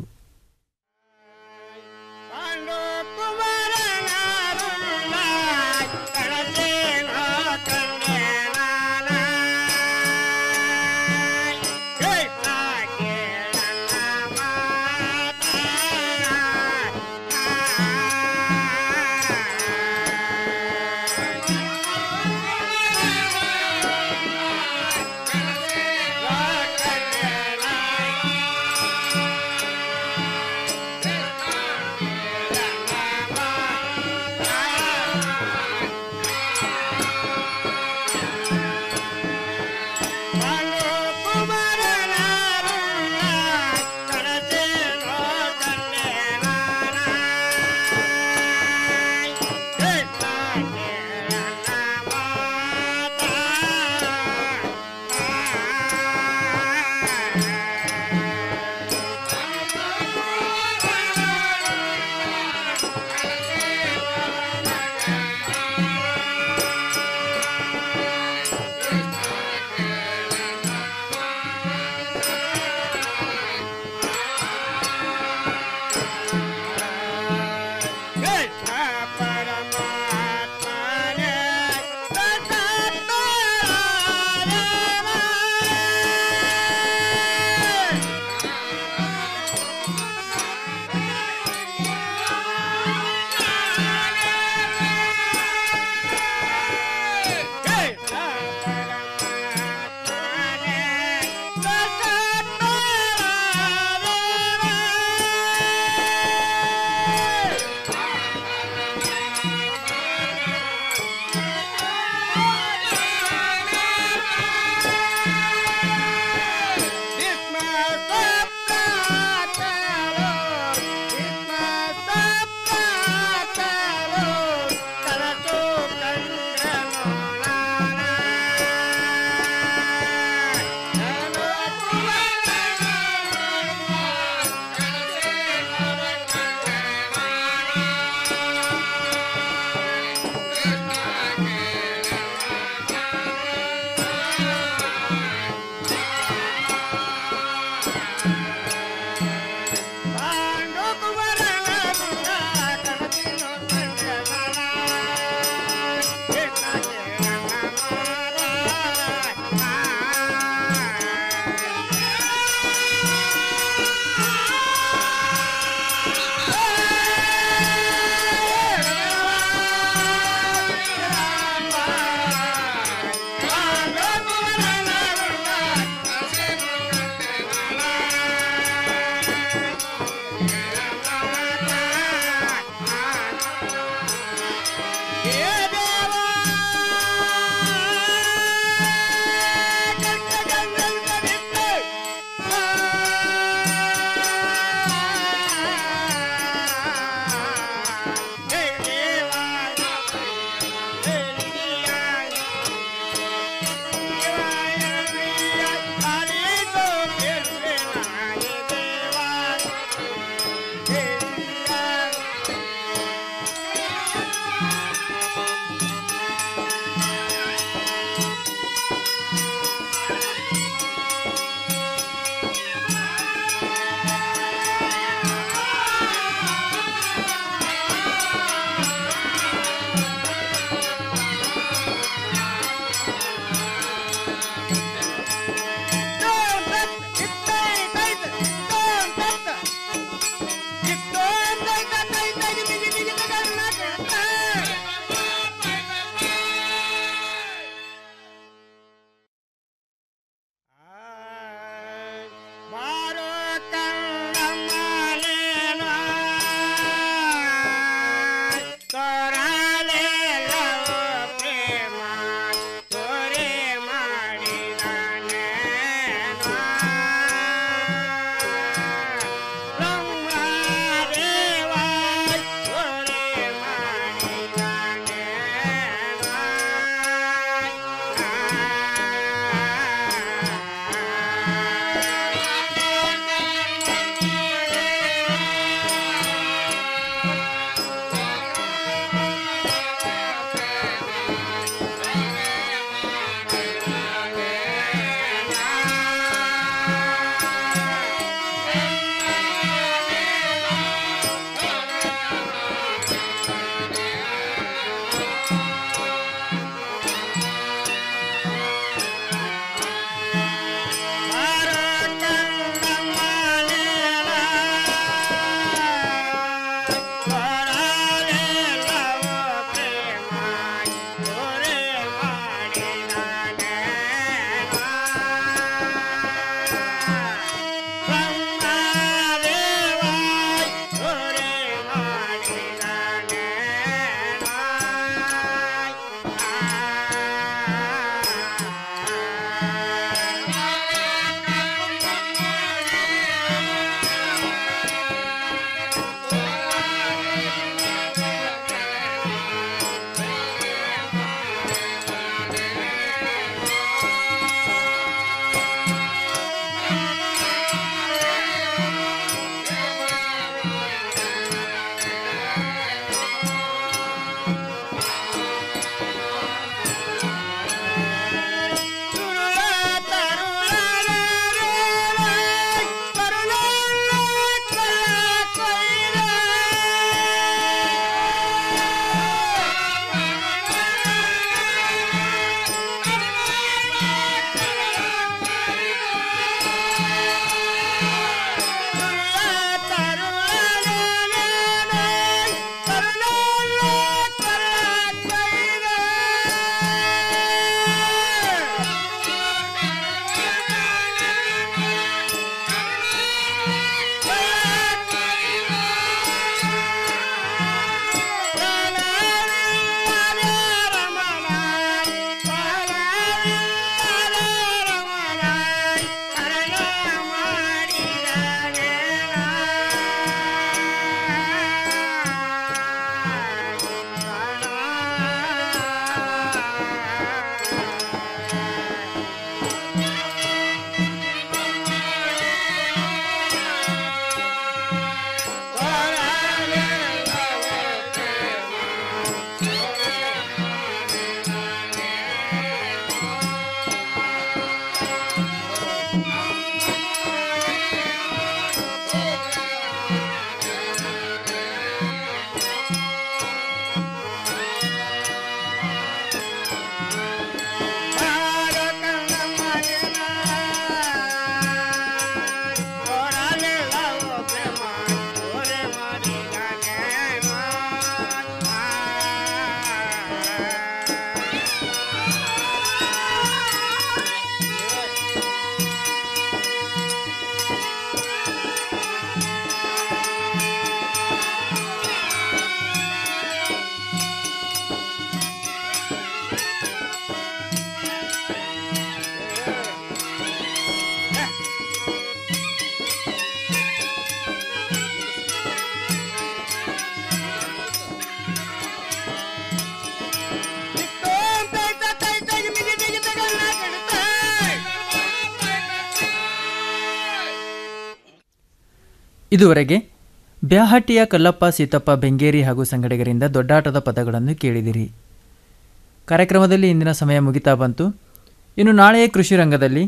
ಇದುವರೆಗೆ ಬ್ಯಾಹಟ್ಟಿಯ ಕಲ್ಲಪ್ಪ ಸೀತಪ್ಪ ಬೆಂಗೇರಿ ಹಾಗೂ ಸಂಗಡಿಗರಿಂದ ದೊಡ್ಡಾಟದ ಪದಗಳನ್ನು ಕೇಳಿದಿರಿ ಕಾರ್ಯಕ್ರಮದಲ್ಲಿ ಇಂದಿನ ಸಮಯ ಮುಗಿತಾ ಬಂತು ಇನ್ನು ನಾಳೆಯ ಕೃಷಿ ರಂಗದಲ್ಲಿ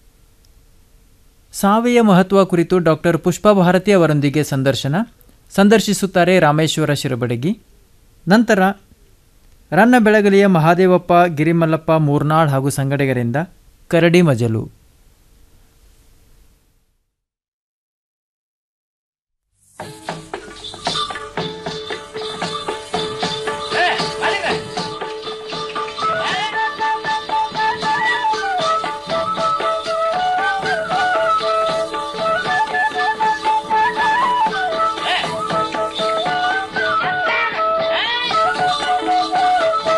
ಸಾವೆಯ ಮಹತ್ವ ಕುರಿತು ಡಾಕ್ಟರ್ ಪುಷ್ಪಾ ಭಾರತಿ ಅವರೊಂದಿಗೆ ಸಂದರ್ಶನ ಸಂದರ್ಶಿಸುತ್ತಾರೆ ರಾಮೇಶ್ವರ ಶಿರಬಡಗಿ ನಂತರ ರನ್ನ ಬೆಳಗಲಿಯ ಮಹಾದೇವಪ್ಪ ಗಿರಿಮಲ್ಲಪ್ಪ ಮೂರ್ನಾಳ್ ಹಾಗೂ ಸಂಗಡಿಗರಿಂದ ಕರಡಿ ಮಜಲು